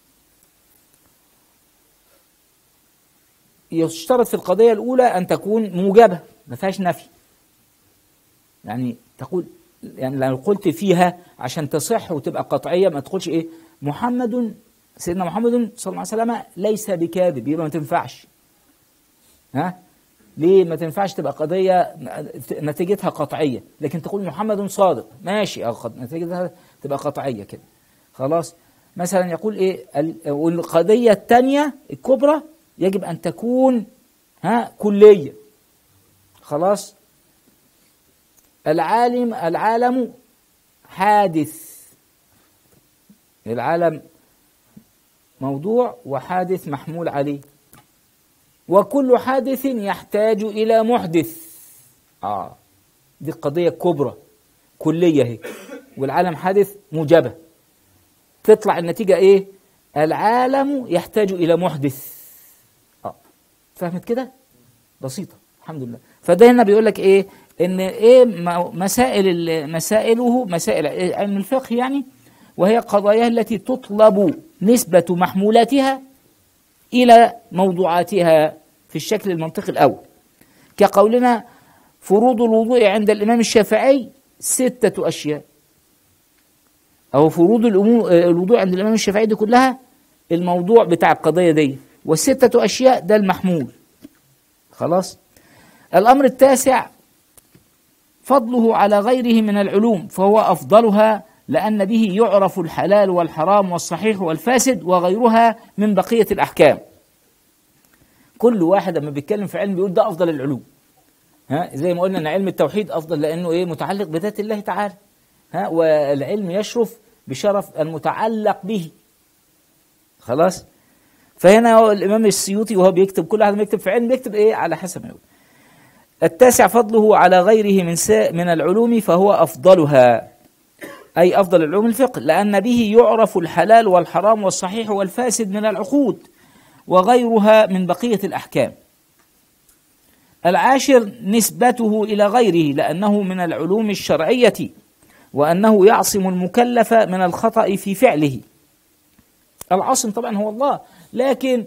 يشترط في القضية الأولى أن تكون موجبة ما فيهاش نفي يعني تقول يعني لو قلت فيها عشان تصح وتبقى قطعية ما تقولش إيه محمد سيدنا محمد صلى الله عليه وسلم ليس بكاذب يبقى ما تنفعش ها ليه ما تنفعش تبقى قضية نتيجتها قطعية لكن تقول محمد صادق ماشي أو قد- نتيجتها تبقى قطعية كده خلاص مثلا يقول ايه ال- والقضية الثانية الكبرى يجب أن تكون ها كلية خلاص العالم العالم حادث العالم موضوع وحادث محمول عليه وكل حادث يحتاج إلى محدث آه دي القضية الكبرى كلية هي والعالم حادث موجبة تطلع النتيجة إيه العالم يحتاج إلى محدث آه فهمت كده بسيطة الحمد لله فده هنا بيقول لك إيه إن إيه م- مسائل ال- مسائله مسائل علم الفقه يعني وهي قضايا التي تطلب نسبة محمولاتها إلى موضوعاتها في الشكل المنطقي الأول كقولنا فروض الوضوء عند الإمام الشافعي ستة أشياء أو فروض الأمو- الوضوء عند الإمام الشافعي دي كلها الموضوع بتاع القضية دي والستة أشياء ده المحمول خلاص الأمر التاسع فضله على غيره من العلوم فهو أفضلها لأن به يعرف الحلال والحرام والصحيح والفاسد وغيرها من بقية الأحكام كل واحد لما بيتكلم في علم بيقول ده أفضل العلوم ها زي ما قلنا ان علم التوحيد افضل لانه ايه متعلق بذات الله تعالى ها والعلم يشرف بشرف المتعلق به خلاص فهنا هو الامام السيوطي وهو بيكتب كل واحد ما يكتب في علم بيكتب ايه على حسب ما يقول التاسع فضله على غيره من سا من العلوم فهو افضلها اي افضل العلوم الفقه لان به يعرف الحلال والحرام والصحيح والفاسد من العقود وغيرها من بقيه الاحكام العاشر نسبته إلى غيره لأنه من العلوم الشرعية وأنه يعصم المكلف من الخطأ في فعله العاصم طبعا هو الله لكن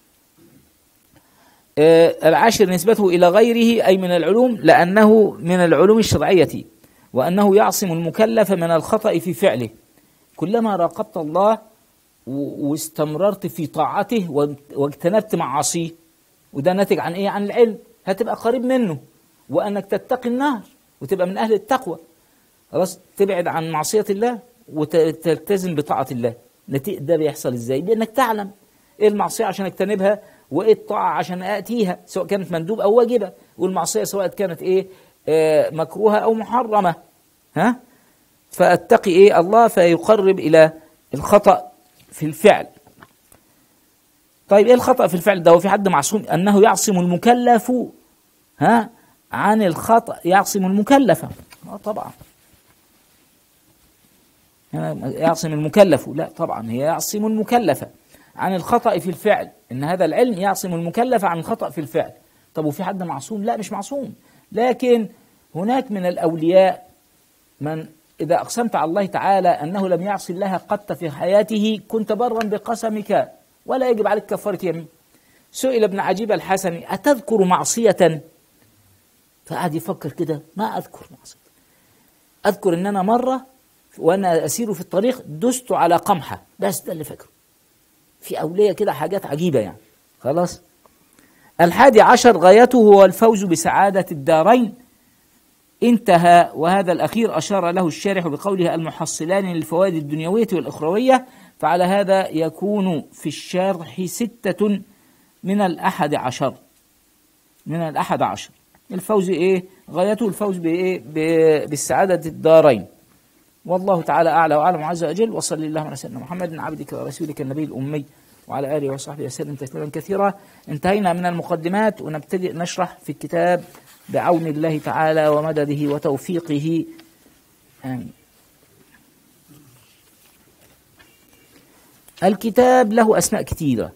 آه، العاشر نسبته إلى غيره أي من العلوم لأنه من العلوم الشرعية وأنه يعصم المكلف من الخطأ في فعله كلما راقبت الله و- واستمررت في طاعته واد- واجتنبت معاصيه وده ناتج عن ايه عن العلم هتبقى قريب منه وانك تتقي النار وتبقى من اهل التقوى خلاص تبعد عن معصيه الله وتلتزم بطاعه الله نتيجة ده بيحصل ازاي بانك تعلم ايه المعصيه عشان اجتنبها وايه الطاعه عشان اتيها سواء كانت مندوب او واجبه والمعصيه سواء كانت ايه آه مكروهه او محرمه ها فاتقي ايه الله فيقرب الى الخطا في الفعل طيب ايه الخطأ في الفعل ده هو في حد معصوم انه يعصم المكلف ها عن الخطأ يعصم المكلف اه طبعا هنا يعصم المكلف لا طبعا هي يعصم المكلف عن الخطأ في الفعل ان هذا العلم يعصم المكلف عن الخطأ في الفعل طب وفي حد معصوم لا مش معصوم لكن هناك من الاولياء من إذا أقسمت على الله تعالى أنه لم يعصي الله قط في حياته كنت برا بقسمك ولا يجب عليك كفارة يمين سئل ابن عجيب الحسني أتذكر معصية فقعد يفكر كده ما أذكر معصية أذكر أن أنا مرة وأنا أسير في الطريق دست على قمحة بس ده اللي فاكره في أولية كده حاجات عجيبة يعني خلاص الحادي عشر غايته هو الفوز بسعادة الدارين انتهى وهذا الأخير أشار له الشارح بقوله المحصلان للفوائد الدنيوية والأخروية فعلى هذا يكون في الشرح ستة من الأحد عشر من الأحد عشر الفوز إيه غايته الفوز بإيه ب- بالسعادة الدارين والله تعالى أعلى وأعلم عز وجل وصل اللهم على سيدنا محمد عبدك ورسولك النبي الأمي وعلى آله وصحبه وسلم تسليما كثيرا انتهينا من المقدمات ونبتدئ نشرح في الكتاب بعون الله تعالى ومدده وتوفيقه آمين الكتاب له أسماء كثيرة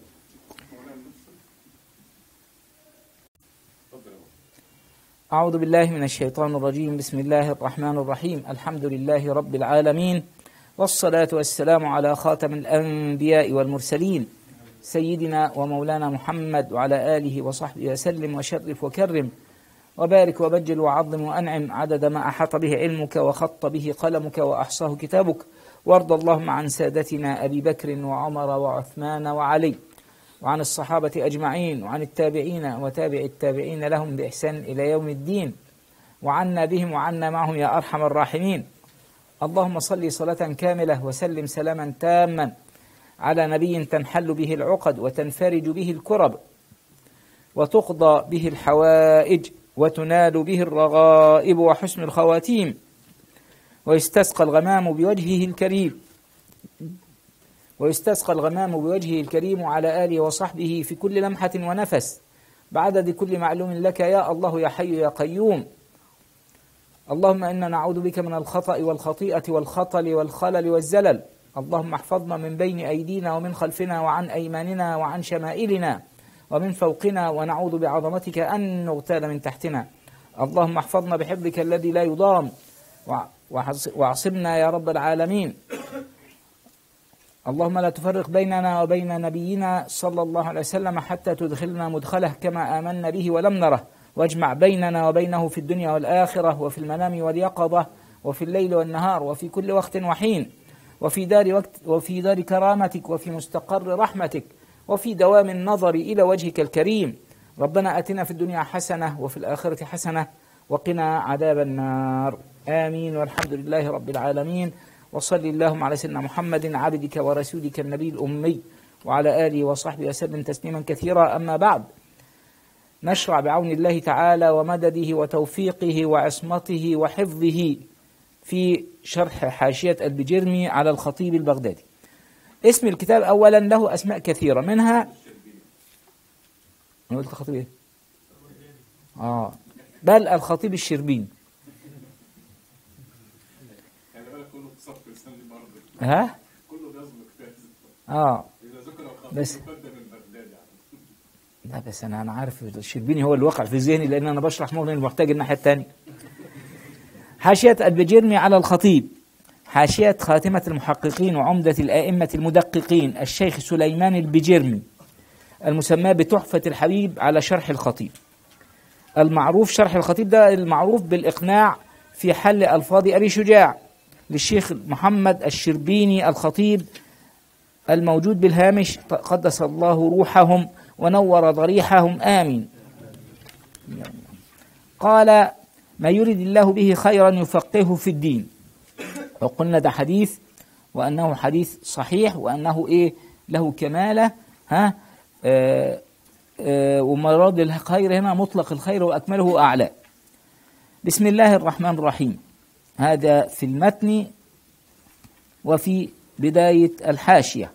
أعوذ بالله من الشيطان الرجيم بسم الله الرحمن الرحيم الحمد لله رب العالمين والصلاة والسلام على خاتم الأنبياء والمرسلين سيدنا ومولانا محمد وعلى آله وصحبه وسلم وشرف وكرم وبارك وبجل وعظم وأنعم عدد ما أحاط به علمك وخط به قلمك وأحصاه كتابك وارض اللهم عن سادتنا أبي بكر وعمر وعثمان وعلي وعن الصحابة أجمعين وعن التابعين وتابع التابعين لهم بإحسان إلى يوم الدين وعنا بهم وعنا معهم يا أرحم الراحمين اللهم صل صلاة كاملة وسلم سلاما تاما على نبي تنحل به العقد وتنفرج به الكرب وتقضى به الحوائج وتنال به الرغائب وحسن الخواتيم ويستسقى الغمام بوجهه الكريم ويستسقى الغمام بوجهه الكريم على آله وصحبه في كل لمحة ونفس بعدد كل معلوم لك يا الله يا حي يا قيوم اللهم إنا نعوذ بك من الخطأ والخطيئة والخطل والخلل والزلل اللهم احفظنا من بين أيدينا ومن خلفنا وعن أيماننا وعن شمائلنا ومن فوقنا ونعوذ بعظمتك أن نغتال من تحتنا اللهم احفظنا بحبك الذي لا يضام وع- وعص- واعصمنا يا رب العالمين اللهم لا تفرق بيننا وبين نبينا صلى الله عليه وسلم حتى تدخلنا مدخله كما آمنا به ولم نره واجمع بيننا وبينه في الدنيا والآخرة وفي المنام واليقظة وفي الليل والنهار وفي كل وقت وحين وفي دار وقت وفي دار كرامتك وفي مستقر رحمتك وفي دوام النظر إلى وجهك الكريم ربنا آتنا في الدنيا حسنة وفي الآخرة حسنة وقنا عذاب النار آمين والحمد لله رب العالمين وصل اللهم على سيدنا محمد عبدك ورسولك النبي الأمي وعلى آله وصحبه وسلم تسليما كثيرا أما بعد نشرع بعون الله تعالى ومدده وتوفيقه وعصمته وحفظه في شرح حاشية البجرمي على الخطيب البغدادي اسم الكتاب أولا له أسماء كثيرة منها أنا قلت خطيب إيه؟ آه بل الخطيب الشربيني يعني بالك كله في صف لسان برضه ها كله بيظلم كتاب اه اذا ذكر الخطيب بس- يقدم البغدادي يعني لا بس انا انا عارف الشربيني هو اللي وقع في ذهني لان انا بشرح موضوع المحتاج الناحيه الثانيه حاشيه البجرمي على الخطيب حاشيه خاتمه المحققين وعمده الائمه المدققين الشيخ سليمان البجرمي المسمى بتحفه الحبيب على شرح الخطيب المعروف شرح الخطيب ده المعروف بالاقناع في حل الفاظ ابي شجاع للشيخ محمد الشربيني الخطيب الموجود بالهامش قدس الله روحهم ونور ضريحهم آمين قال ما يريد الله به خيرا يفقهه في الدين وقلنا ده حديث وأنه حديث صحيح وأنه إيه له كمالة ها آه آه ومراد الخير هنا مطلق الخير وأكمله وأعلى بسم الله الرحمن الرحيم هذا في المتن وفي بداية الحاشية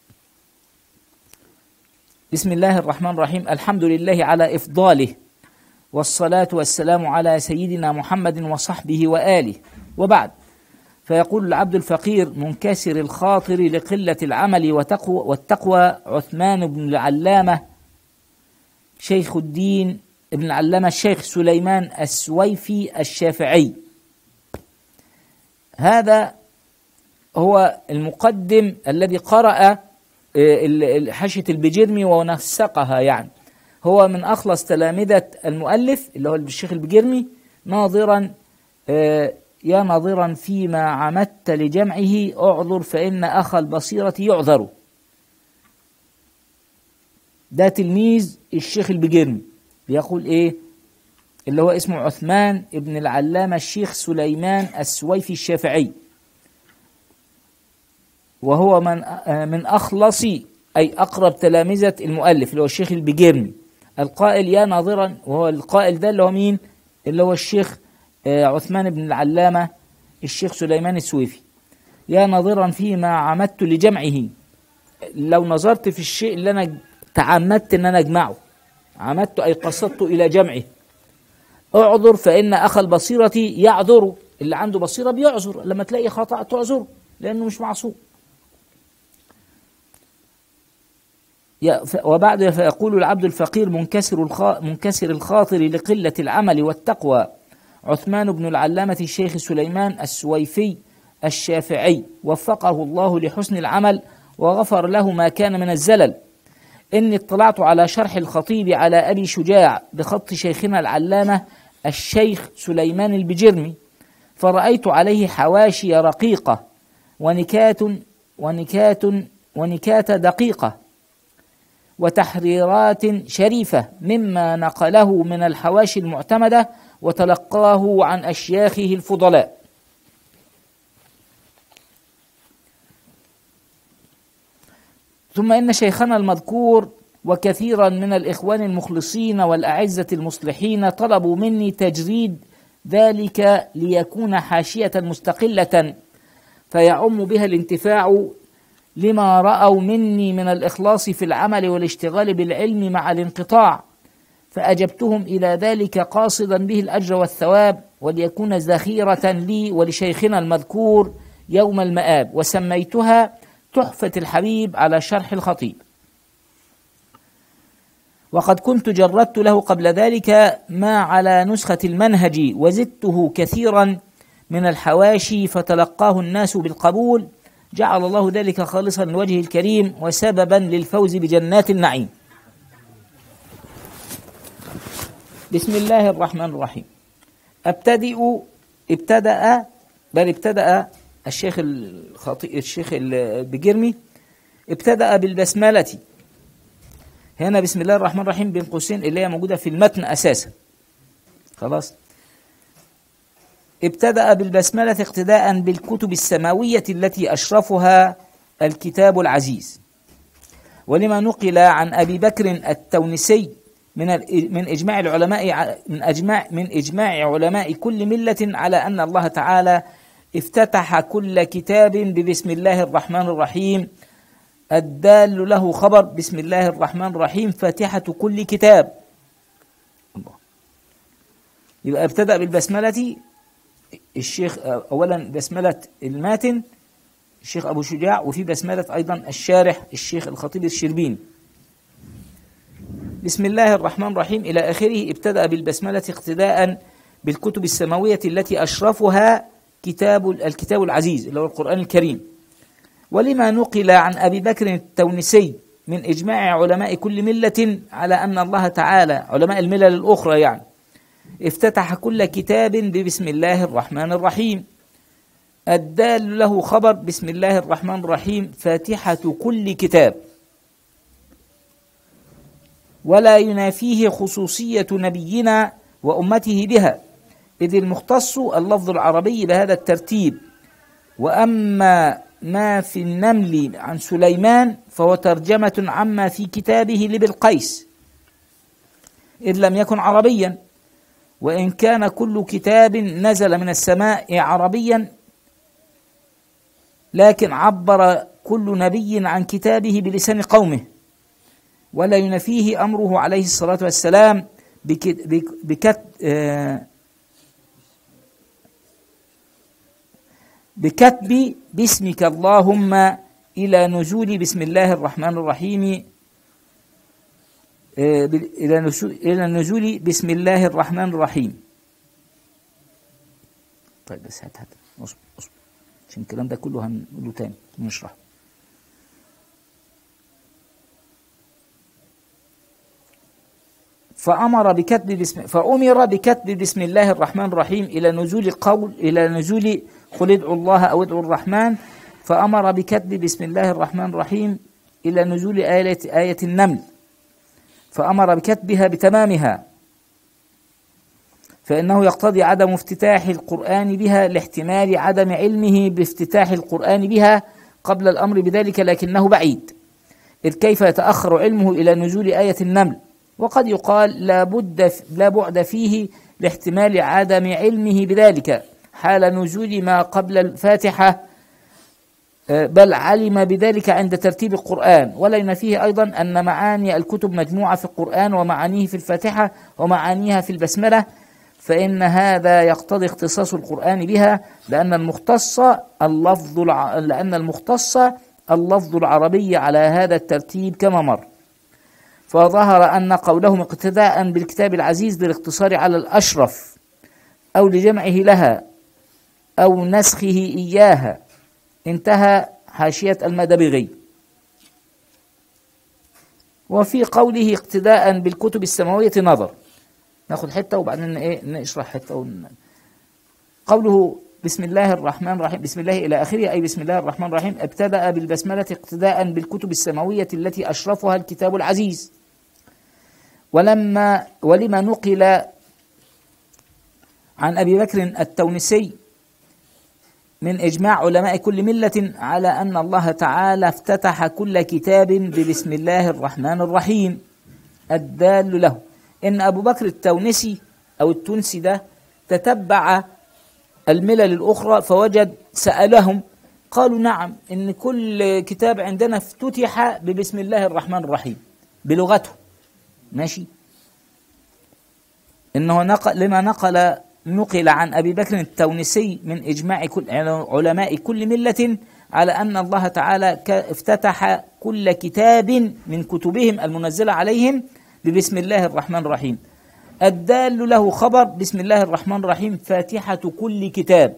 بسم الله الرحمن الرحيم الحمد لله على إفضاله والصلاة والسلام على سيدنا محمد وصحبه وآله وبعد فيقول العبد الفقير منكسر الخاطر لقلة العمل وتقوى والتقوى عثمان بن العلامة شيخ الدين ابن العلامة الشيخ سليمان السويفي الشافعي هذا هو المقدم الذي قرأ حاشية البجرمي ونسقها يعني هو من أخلص تلامذة المؤلف اللي هو الشيخ البجرمي ناظرا يا ناظرا فيما عمدت لجمعه اعذر فإن أخ البصيرة يعذر ده تلميذ الشيخ البجرمي بيقول إيه اللي هو اسمه عثمان ابن العلامة الشيخ سليمان السويفي الشافعي وهو من من أخلص أي أقرب تلامذة المؤلف اللي هو الشيخ البجرمي القائل يا ناظرا وهو القائل ده اللي هو مين اللي هو الشيخ آه، عثمان بن العلامة الشيخ سليمان السويفي يا ناظرا فيما عمدت لجمعه لو نظرت في الشيء اللي أنا تعمدت أن أنا أجمعه عمدت أي قصدت إلى جمعه اعذر فإن أخ البصيرة يعذر اللي عنده بصيرة بيعذر لما تلاقي خطأ تعذره لأنه مش معصوم يا- ف- وبعد فيقول العبد الفقير منكسر الخا منكسر الخاطر لقلة العمل والتقوى عثمان بن العلامة الشيخ سليمان السويفي الشافعي وفقه الله لحسن العمل وغفر له ما كان من الزلل إني اطلعت على شرح الخطيب على أبي شجاع بخط شيخنا العلامة الشيخ سليمان البجرمي فرأيت عليه حواشي رقيقة ونكات ونكات ونكات دقيقة وتحريرات شريفة مما نقله من الحواشي المعتمدة وتلقاه عن أشياخه الفضلاء ثم إن شيخنا المذكور وكثيرا من الإخوان المخلصين والأعزة المصلحين طلبوا مني تجريد ذلك ليكون حاشية مستقلة فيعم بها الانتفاع لما رأوا مني من الإخلاص في العمل والاشتغال بالعلم مع الانقطاع فأجبتهم إلى ذلك قاصدا به الأجر والثواب وليكون ذخيرة لي ولشيخنا المذكور يوم المآب وسميتها تحفة الحبيب على شرح الخطيب وقد كنت جردت له قبل ذلك ما على نسخة المنهج وزدته كثيرا من الحواشي فتلقاه الناس بالقبول جعل الله ذلك خالصا لوجهه الكريم وسببا للفوز بجنات النعيم بسم الله الرحمن الرحيم ابتدئ ابتدأ بل ابتدأ الشيخ الخطيب الشيخ البجرمي ابتدأ بالبسملة هنا بسم الله الرحمن الرحيم بين قوسين اللي هي موجودة في المتن أساسا خلاص ابتدأ بالبسملة اقتداء بالكتب السماوية التي أشرفها الكتاب العزيز ولما نقل عن أبي بكر التونسي من ال- من إجماع العلماء ع- من أجماع من إجماع علماء كل ملة على أن الله تعالى افتتح كل كتاب ببسم الله الرحمن الرحيم الدال له خبر بسم الله الرحمن الرحيم فاتحة كل كتاب الله يبقى ابتدأ بالبسملة الشيخ أولا بسملة الماتن الشيخ أبو شجاع وفي بسملة أيضا الشارح الشيخ الخطيب الشربيني بسم الله الرحمن الرحيم إلى آخره ابتدأ بالبسملة اقتداء بالكتب السماوية التي أشرفها كتاب الكتاب العزيز اللي هو القرآن الكريم ولما نقل عن أبي بكر التونسي من إجماع علماء كل ملة على أن الله تعالى علماء الملل الأخرى يعني افتتح كل كتاب ببسم الله الرحمن الرحيم الدال له خبر بسم الله الرحمن الرحيم فاتحة كل كتاب ولا ينافيه خصوصية نبينا وأمته بها إذ المختص اللفظ العربي بهذا الترتيب وأما ما في النمل عن سليمان فهو ترجمة عما في كتابه لبلقيس إذ لم يكن عربيا وإن كان كل كتاب نزل من السماء عربيا لكن عبر كل نبي عن كتابه بلسان قومه ولا ينفيه أمره عليه الصلاة والسلام بك- بك- بكت آه، بكتب باسمك اللهم إلى نزول بسم الله الرحمن الرحيم آه، بال- إلى نزول- إلى نزول بسم الله الرحمن الرحيم طيب بس هات هات اصبر اصبر عشان الكلام ده كله هنقوله تاني ونشرحه فأمر بكتب بسم فأمر بكتب بسم الله الرحمن الرحيم إلى نزول قول إلى نزول قل ادعوا الله أو ادعوا الرحمن فأمر بكتب بسم الله الرحمن الرحيم إلى نزول آية آية النمل فأمر بكتبها بتمامها فإنه يقتضي عدم افتتاح القرآن بها لاحتمال عدم علمه بافتتاح القرآن بها قبل الأمر بذلك لكنه بعيد إذ كيف يتأخر علمه إلى نزول آية النمل وقد يقال لا بد لا بعد فيه لاحتمال عدم علمه بذلك حال نزول ما قبل الفاتحة آه، بل علم بذلك عند ترتيب القرآن ولا ينفيه أيضا أن معاني الكتب مجموعة في القرآن ومعانيه في الفاتحة ومعانيها في البسملة فإن هذا يقتضي اختصاص القرآن بها لأن المختص اللفظ الع... لأن المختص اللفظ العربي على هذا الترتيب كما مر فظهر أن قولهم اقتداء بالكتاب العزيز للاقتصار على الأشرف أو لجمعه لها أو نسخه إياها انتهى حاشية المدبغي وفي قوله اقتداء بالكتب السماوية نظر ناخد حتة وبعدين ايه نشرح حتة ون... قوله بسم الله الرحمن الرحيم بسم الله إلى آخره أي بسم الله الرحمن الرحيم ابتدأ بالبسملة اقتداء بالكتب السماوية التي أشرفها الكتاب العزيز ولما ولما نقل عن أبي بكر التونسي من إجماع علماء كل ملة على أن الله تعالى افتتح كل كتاب ببسم الله الرحمن الرحيم الدال له إن أبو بكر التونسي أو التونسي ده تتبع الملل الأخرى فوجد سألهم قالوا نعم إن كل كتاب عندنا افتتح ببسم الله الرحمن الرحيم بلغته ماشي إنه نقل لما نقل نقل عن أبي بكر التونسي من إجماع كل علماء كل ملة على أن الله تعالى افتتح كل كتاب من كتبهم المنزلة عليهم ببسم الله الرحمن الرحيم الدال له خبر بسم الله الرحمن الرحيم فاتحة كل كتاب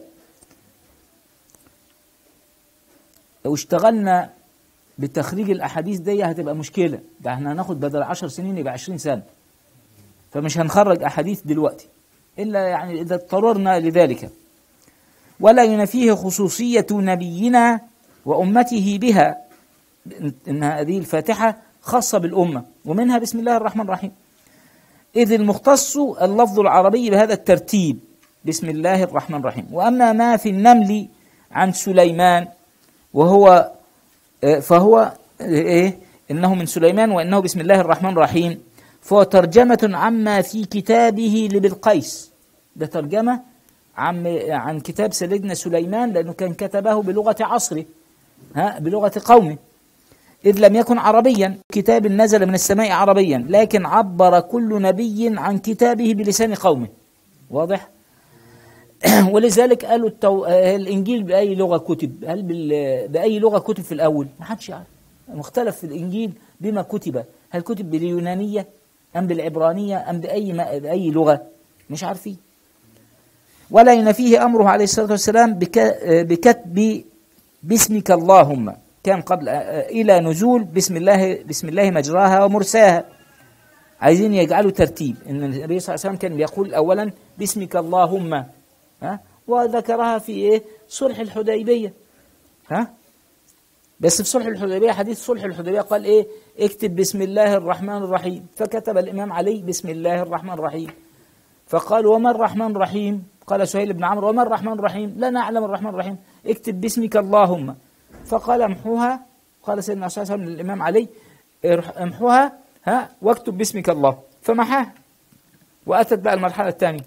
لو اشتغلنا بتخريج الأحاديث دي هتبقى مشكلة ده احنا هناخد بدل عشر سنين يبقى عشرين سنة فمش هنخرج أحاديث دلوقتي إلا يعني إذا اضطررنا لذلك ولا ينفيه خصوصية نبينا وأمته بها إن هذه الفاتحة خاصة بالأمة ومنها بسم الله الرحمن الرحيم إذ المختص اللفظ العربي بهذا الترتيب بسم الله الرحمن الرحيم وأما ما في النمل عن سليمان وهو فهو إيه إنه من سليمان وإنه بسم الله الرحمن الرحيم فهو ترجمة عما في كتابه لبلقيس ده ترجمة عن عن كتاب سيدنا سليمان لأنه كان كتبه بلغة عصره ها بلغة قومه إذ لم يكن عربيا كتاب نزل من السماء عربيا لكن عبر كل نبي عن كتابه بلسان قومه واضح ولذلك قالوا التو... الإنجيل بأي لغة كتب هل بال... بأي لغة كتب في الأول ما حدش يعرف مختلف في الإنجيل بما كتب هل كتب باليونانية أم بالعبرانية أم بأي, ما... بأي لغة مش عارفين ولا ينفيه أمره عليه الصلاة والسلام بك... بكتب باسمك اللهم كان قبل إلى نزول بسم الله بسم الله مجراها ومرساها عايزين يجعلوا ترتيب ان النبي صلى الله عليه وسلم كان بيقول اولا باسمك اللهم ها وذكرها في ايه صلح الحديبيه ها بس في صلح الحديبيه حديث صلح الحديبيه قال ايه اكتب بسم الله الرحمن الرحيم فكتب الامام علي بسم الله الرحمن الرحيم فقال وما الرحمن الرحيم قال سهيل بن عمرو وما الرحمن الرحيم لا نعلم الرحمن الرحيم اكتب باسمك اللهم فقال امحوها قال سيدنا صلى الله عليه وسلم للامام علي امحوها ها واكتب باسمك الله فمحاها واتت بقى المرحله الثانيه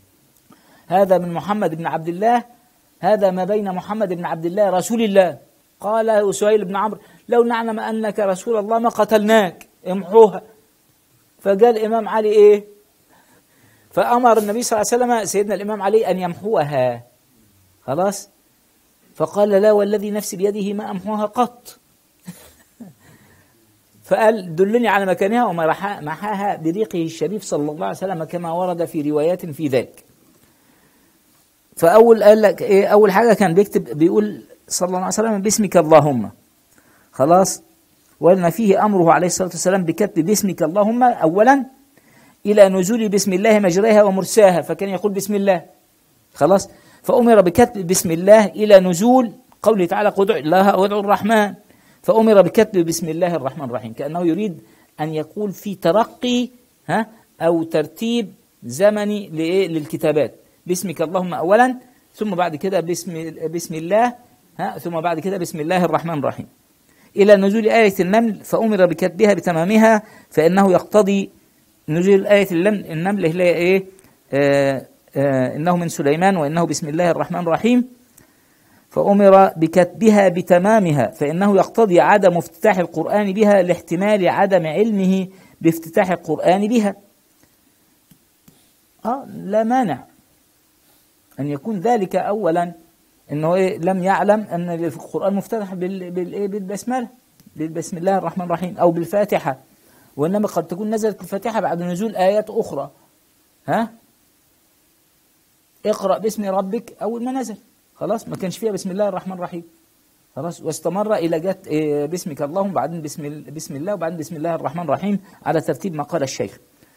هذا من محمد بن عبد الله هذا ما بين محمد بن عبد الله رسول الله قال سهيل بن عمرو لو نعلم انك رسول الله ما قتلناك امحوها فقال الامام علي ايه فامر النبي صلى الله عليه وسلم سيدنا الامام علي ان يمحوها خلاص فقال لا والذي نفسي بيده ما امحوها قط فقال دلني على مكانها ومحاها بريقه الشريف صلى الله عليه وسلم كما ورد في روايات في ذلك فاول قال لك ايه اول حاجه كان بيكتب بيقول صلى الله عليه وسلم باسمك اللهم خلاص وان فيه امره عليه الصلاه والسلام بكتب باسمك اللهم اولا الى نزول بسم الله مجراها ومرساها فكان يقول بسم الله خلاص فامر بكتب بسم الله الى نزول قوله تعالى قل الله او ادعوا الرحمن فامر بكتب بسم الله الرحمن الرحيم كانه يريد ان يقول في ترقي ها او ترتيب زمني للكتابات باسمك اللهم اولا ثم بعد كده باسم بسم الله ها ثم بعد كده بسم الله الرحمن الرحيم الى نزول ايه النمل فامر بكتبها بتمامها فانه يقتضي نزول آية اللم- النمل اللي هي إيه آه آه إنه من سليمان وإنه بسم الله الرحمن الرحيم فأمر بكتبها بتمامها فإنه يقتضي عدم افتتاح القرآن بها لاحتمال عدم علمه بافتتاح القرآن بها آه لا مانع أن يكون ذلك أولا أنه إيه لم يعلم أن القرآن مفتتح بال- بالإيه بالبسملة بسم الله الرحمن الرحيم أو بالفاتحة وإنما قد تكون نزلت الفاتحة بعد نزول آيات أخرى ها اقرأ باسم ربك أول ما نزل خلاص ما كانش فيها بسم الله الرحمن الرحيم خلاص واستمر إلى جت إيه، باسمك اللهم بعدين بسم ال- بسم الله وبعدين بسم الله الرحمن الرحيم على ترتيب ما قال الشيخ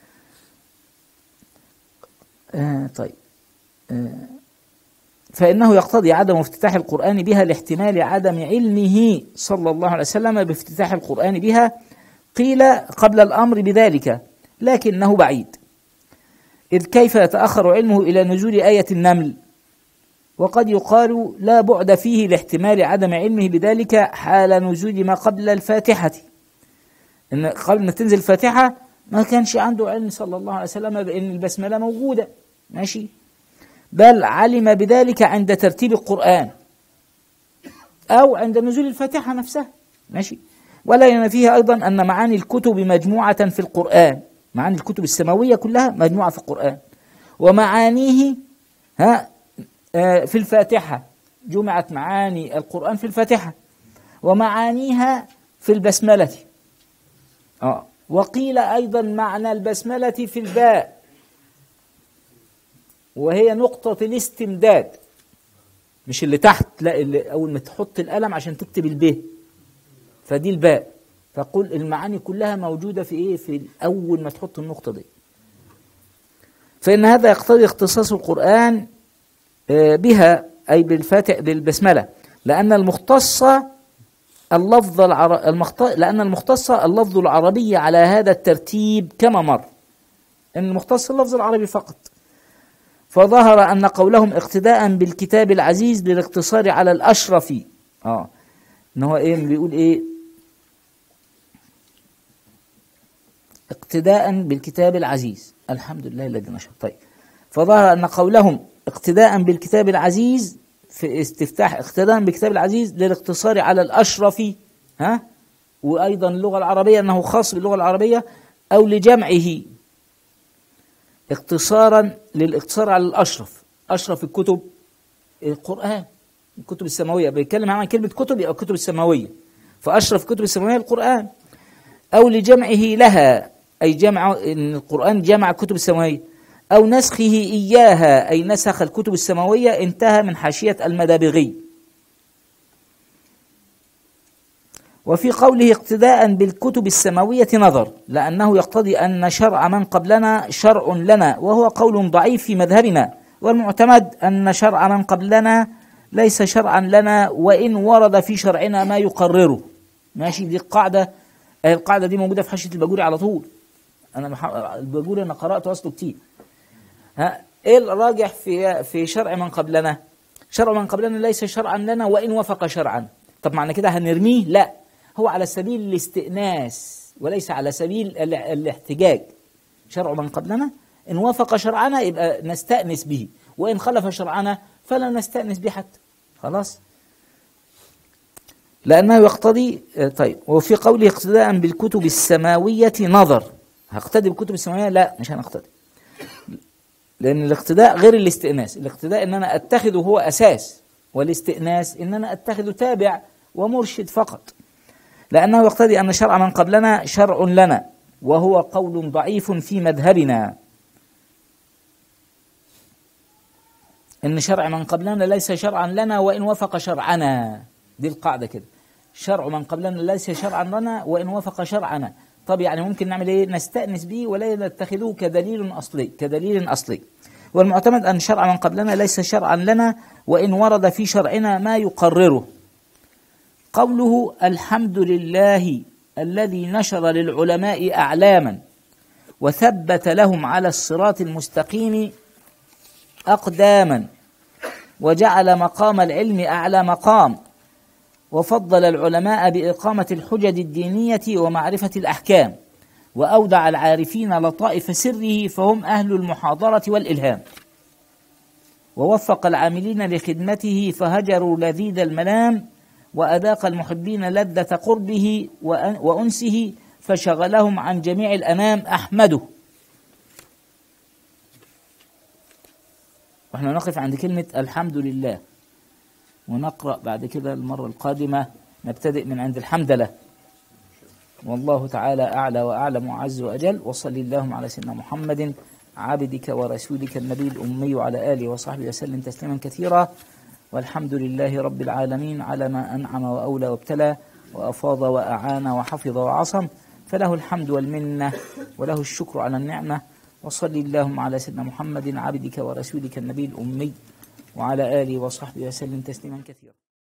آه طيب آه فإنه يقتضي عدم افتتاح القرآن بها لاحتمال عدم علمه صلى الله عليه وسلم بافتتاح القرآن بها قيل قبل الأمر بذلك لكنه بعيد إذ كيف يتأخر علمه إلى نزول آية النمل وقد يقال لا بعد فيه لاحتمال عدم علمه بذلك حال نزول ما قبل الفاتحة إن قبل ما تنزل الفاتحة ما كانش عنده علم صلى الله عليه وسلم بأن البسملة موجودة ماشي بل علم بذلك عند ترتيب القرآن أو عند نزول الفاتحة نفسها ماشي ولا ينفيه أيضا أن معاني الكتب مجموعة في القرآن معاني الكتب السماوية كلها مجموعة في القرآن ومعانيه ها آه، في الفاتحة جمعت معاني القرآن في الفاتحة ومعانيها في البسملة آه. وقيل أيضا معنى البسملة في الباء وهي نقطة الاستمداد مش اللي تحت لا اللي أول ما تحط القلم عشان تكتب الب فدي الباء فقل المعاني كلها موجودة في إيه في أول ما تحط النقطة دي فإن هذا يقتضي اختصاص القرآن آه، بها أي بالفاتح بالبسملة لأن المختص اللفظ العر... المخت... لأن المختص اللفظ العربي على هذا الترتيب كما مر إن المختص اللفظ العربي فقط فظهر أن قولهم اقتداء بالكتاب العزيز للاقتصار على الأشرف آه إن هو إيه بيقول إيه اقتداء بالكتاب العزيز الحمد لله الذي نشر طيب فظهر أن قولهم اقتداء بالكتاب العزيز في استفتاح اقتداء بالكتاب العزيز للاقتصار على الأشرف ها وأيضا اللغة العربية أنه خاص باللغة العربية أو لجمعه اقتصارا للاقتصار على الأشرف أشرف الكتب القرآن الكتب السماوية بيتكلم عن كلمة كتب يبقى الكتب السماوية فأشرف الكتب السماوية القرآن أو لجمعه لها أي جمع إن القرآن جمع الكتب السماوية أو نسخه إياها أي نسخ الكتب السماوية انتهى من حاشية المدابغي وفي قوله اقتداء بالكتب السماوية نظر لأنه يقتضي أن شرع من قبلنا شرع لنا وهو قول ضعيف في مذهبنا والمعتمد أن شرع من قبلنا ليس شرعا لنا وإن ورد في شرعنا ما يقرره ماشي دي القاعدة آه، القاعدة دي موجودة في حاشية الباجوري على طول أنا مح... الباجوري أنا قرأته أصله كتير ها إيه الراجح في في شرع من قبلنا شرع من قبلنا ليس شرعا لنا وإن وافق شرعا طب معنى كده هنرميه لا هو على سبيل الاستئناس وليس على سبيل ال- الاحتجاج شرع من قبلنا إن وافق شرعنا يبقى نستأنس به وإن خلف شرعنا فلا نستأنس به حتى خلاص لأنه يقتضي آه، طيب وفي قوله اقتداء بالكتب السماوية نظر هقتدي بالكتب السماوية لا مش هنقتدي لأن الاقتداء غير الاستئناس الاقتداء إن أنا أتخذه هو أساس والاستئناس إن أنا أتخذ تابع ومرشد فقط لأنه يقتضي أن شرع من قبلنا شرع لنا وهو قول ضعيف في مذهبنا إن شرع من قبلنا ليس شرعا لنا وإن وافق شرعنا دي القاعدة كده شرع من قبلنا ليس شرعا لنا وإن وافق شرعنا طب يعني ممكن نعمل إيه نستأنس به ولا نتخذه كدليل أصلي كدليل أصلي والمعتمد أن شرع من قبلنا ليس شرعا لنا وإن ورد في شرعنا ما يقرره قوله الحمد لله الذي نشر للعلماء أعلاما وثبت لهم على الصراط المستقيم أقداما وجعل مقام العلم أعلى مقام وفضل العلماء بإقامة الحجج الدينية ومعرفة الأحكام وأودع العارفين لطائف سره فهم أهل المحاضرة والإلهام ووفق العاملين لخدمته فهجروا لذيذ المنام وأذاق المحبين لذة قربه وأن- وأنسه فشغلهم عن جميع الأنام أحمده واحنا نقف عند كلمة الحمد لله ونقرأ بعد كده المرة القادمة نبتدئ من عند الحمد لله والله تعالى أعلى وأعلم وأعز وأجل وصلي اللهم على سيدنا محمد عبدك ورسولك النبي الأمي وعلى آله وصحبه وسلم تسليما كثيرا والحمد لله رب العالمين على ما أنعم وأولى وابتلى وأفاض وأعان وحفظ وعصم فله الحمد والمنة وله الشكر على النعمة وصلي اللهم على سيدنا محمد عبدك ورسولك النبي الأمي وعلى آله وصحبه وسلم تسليما كثيرا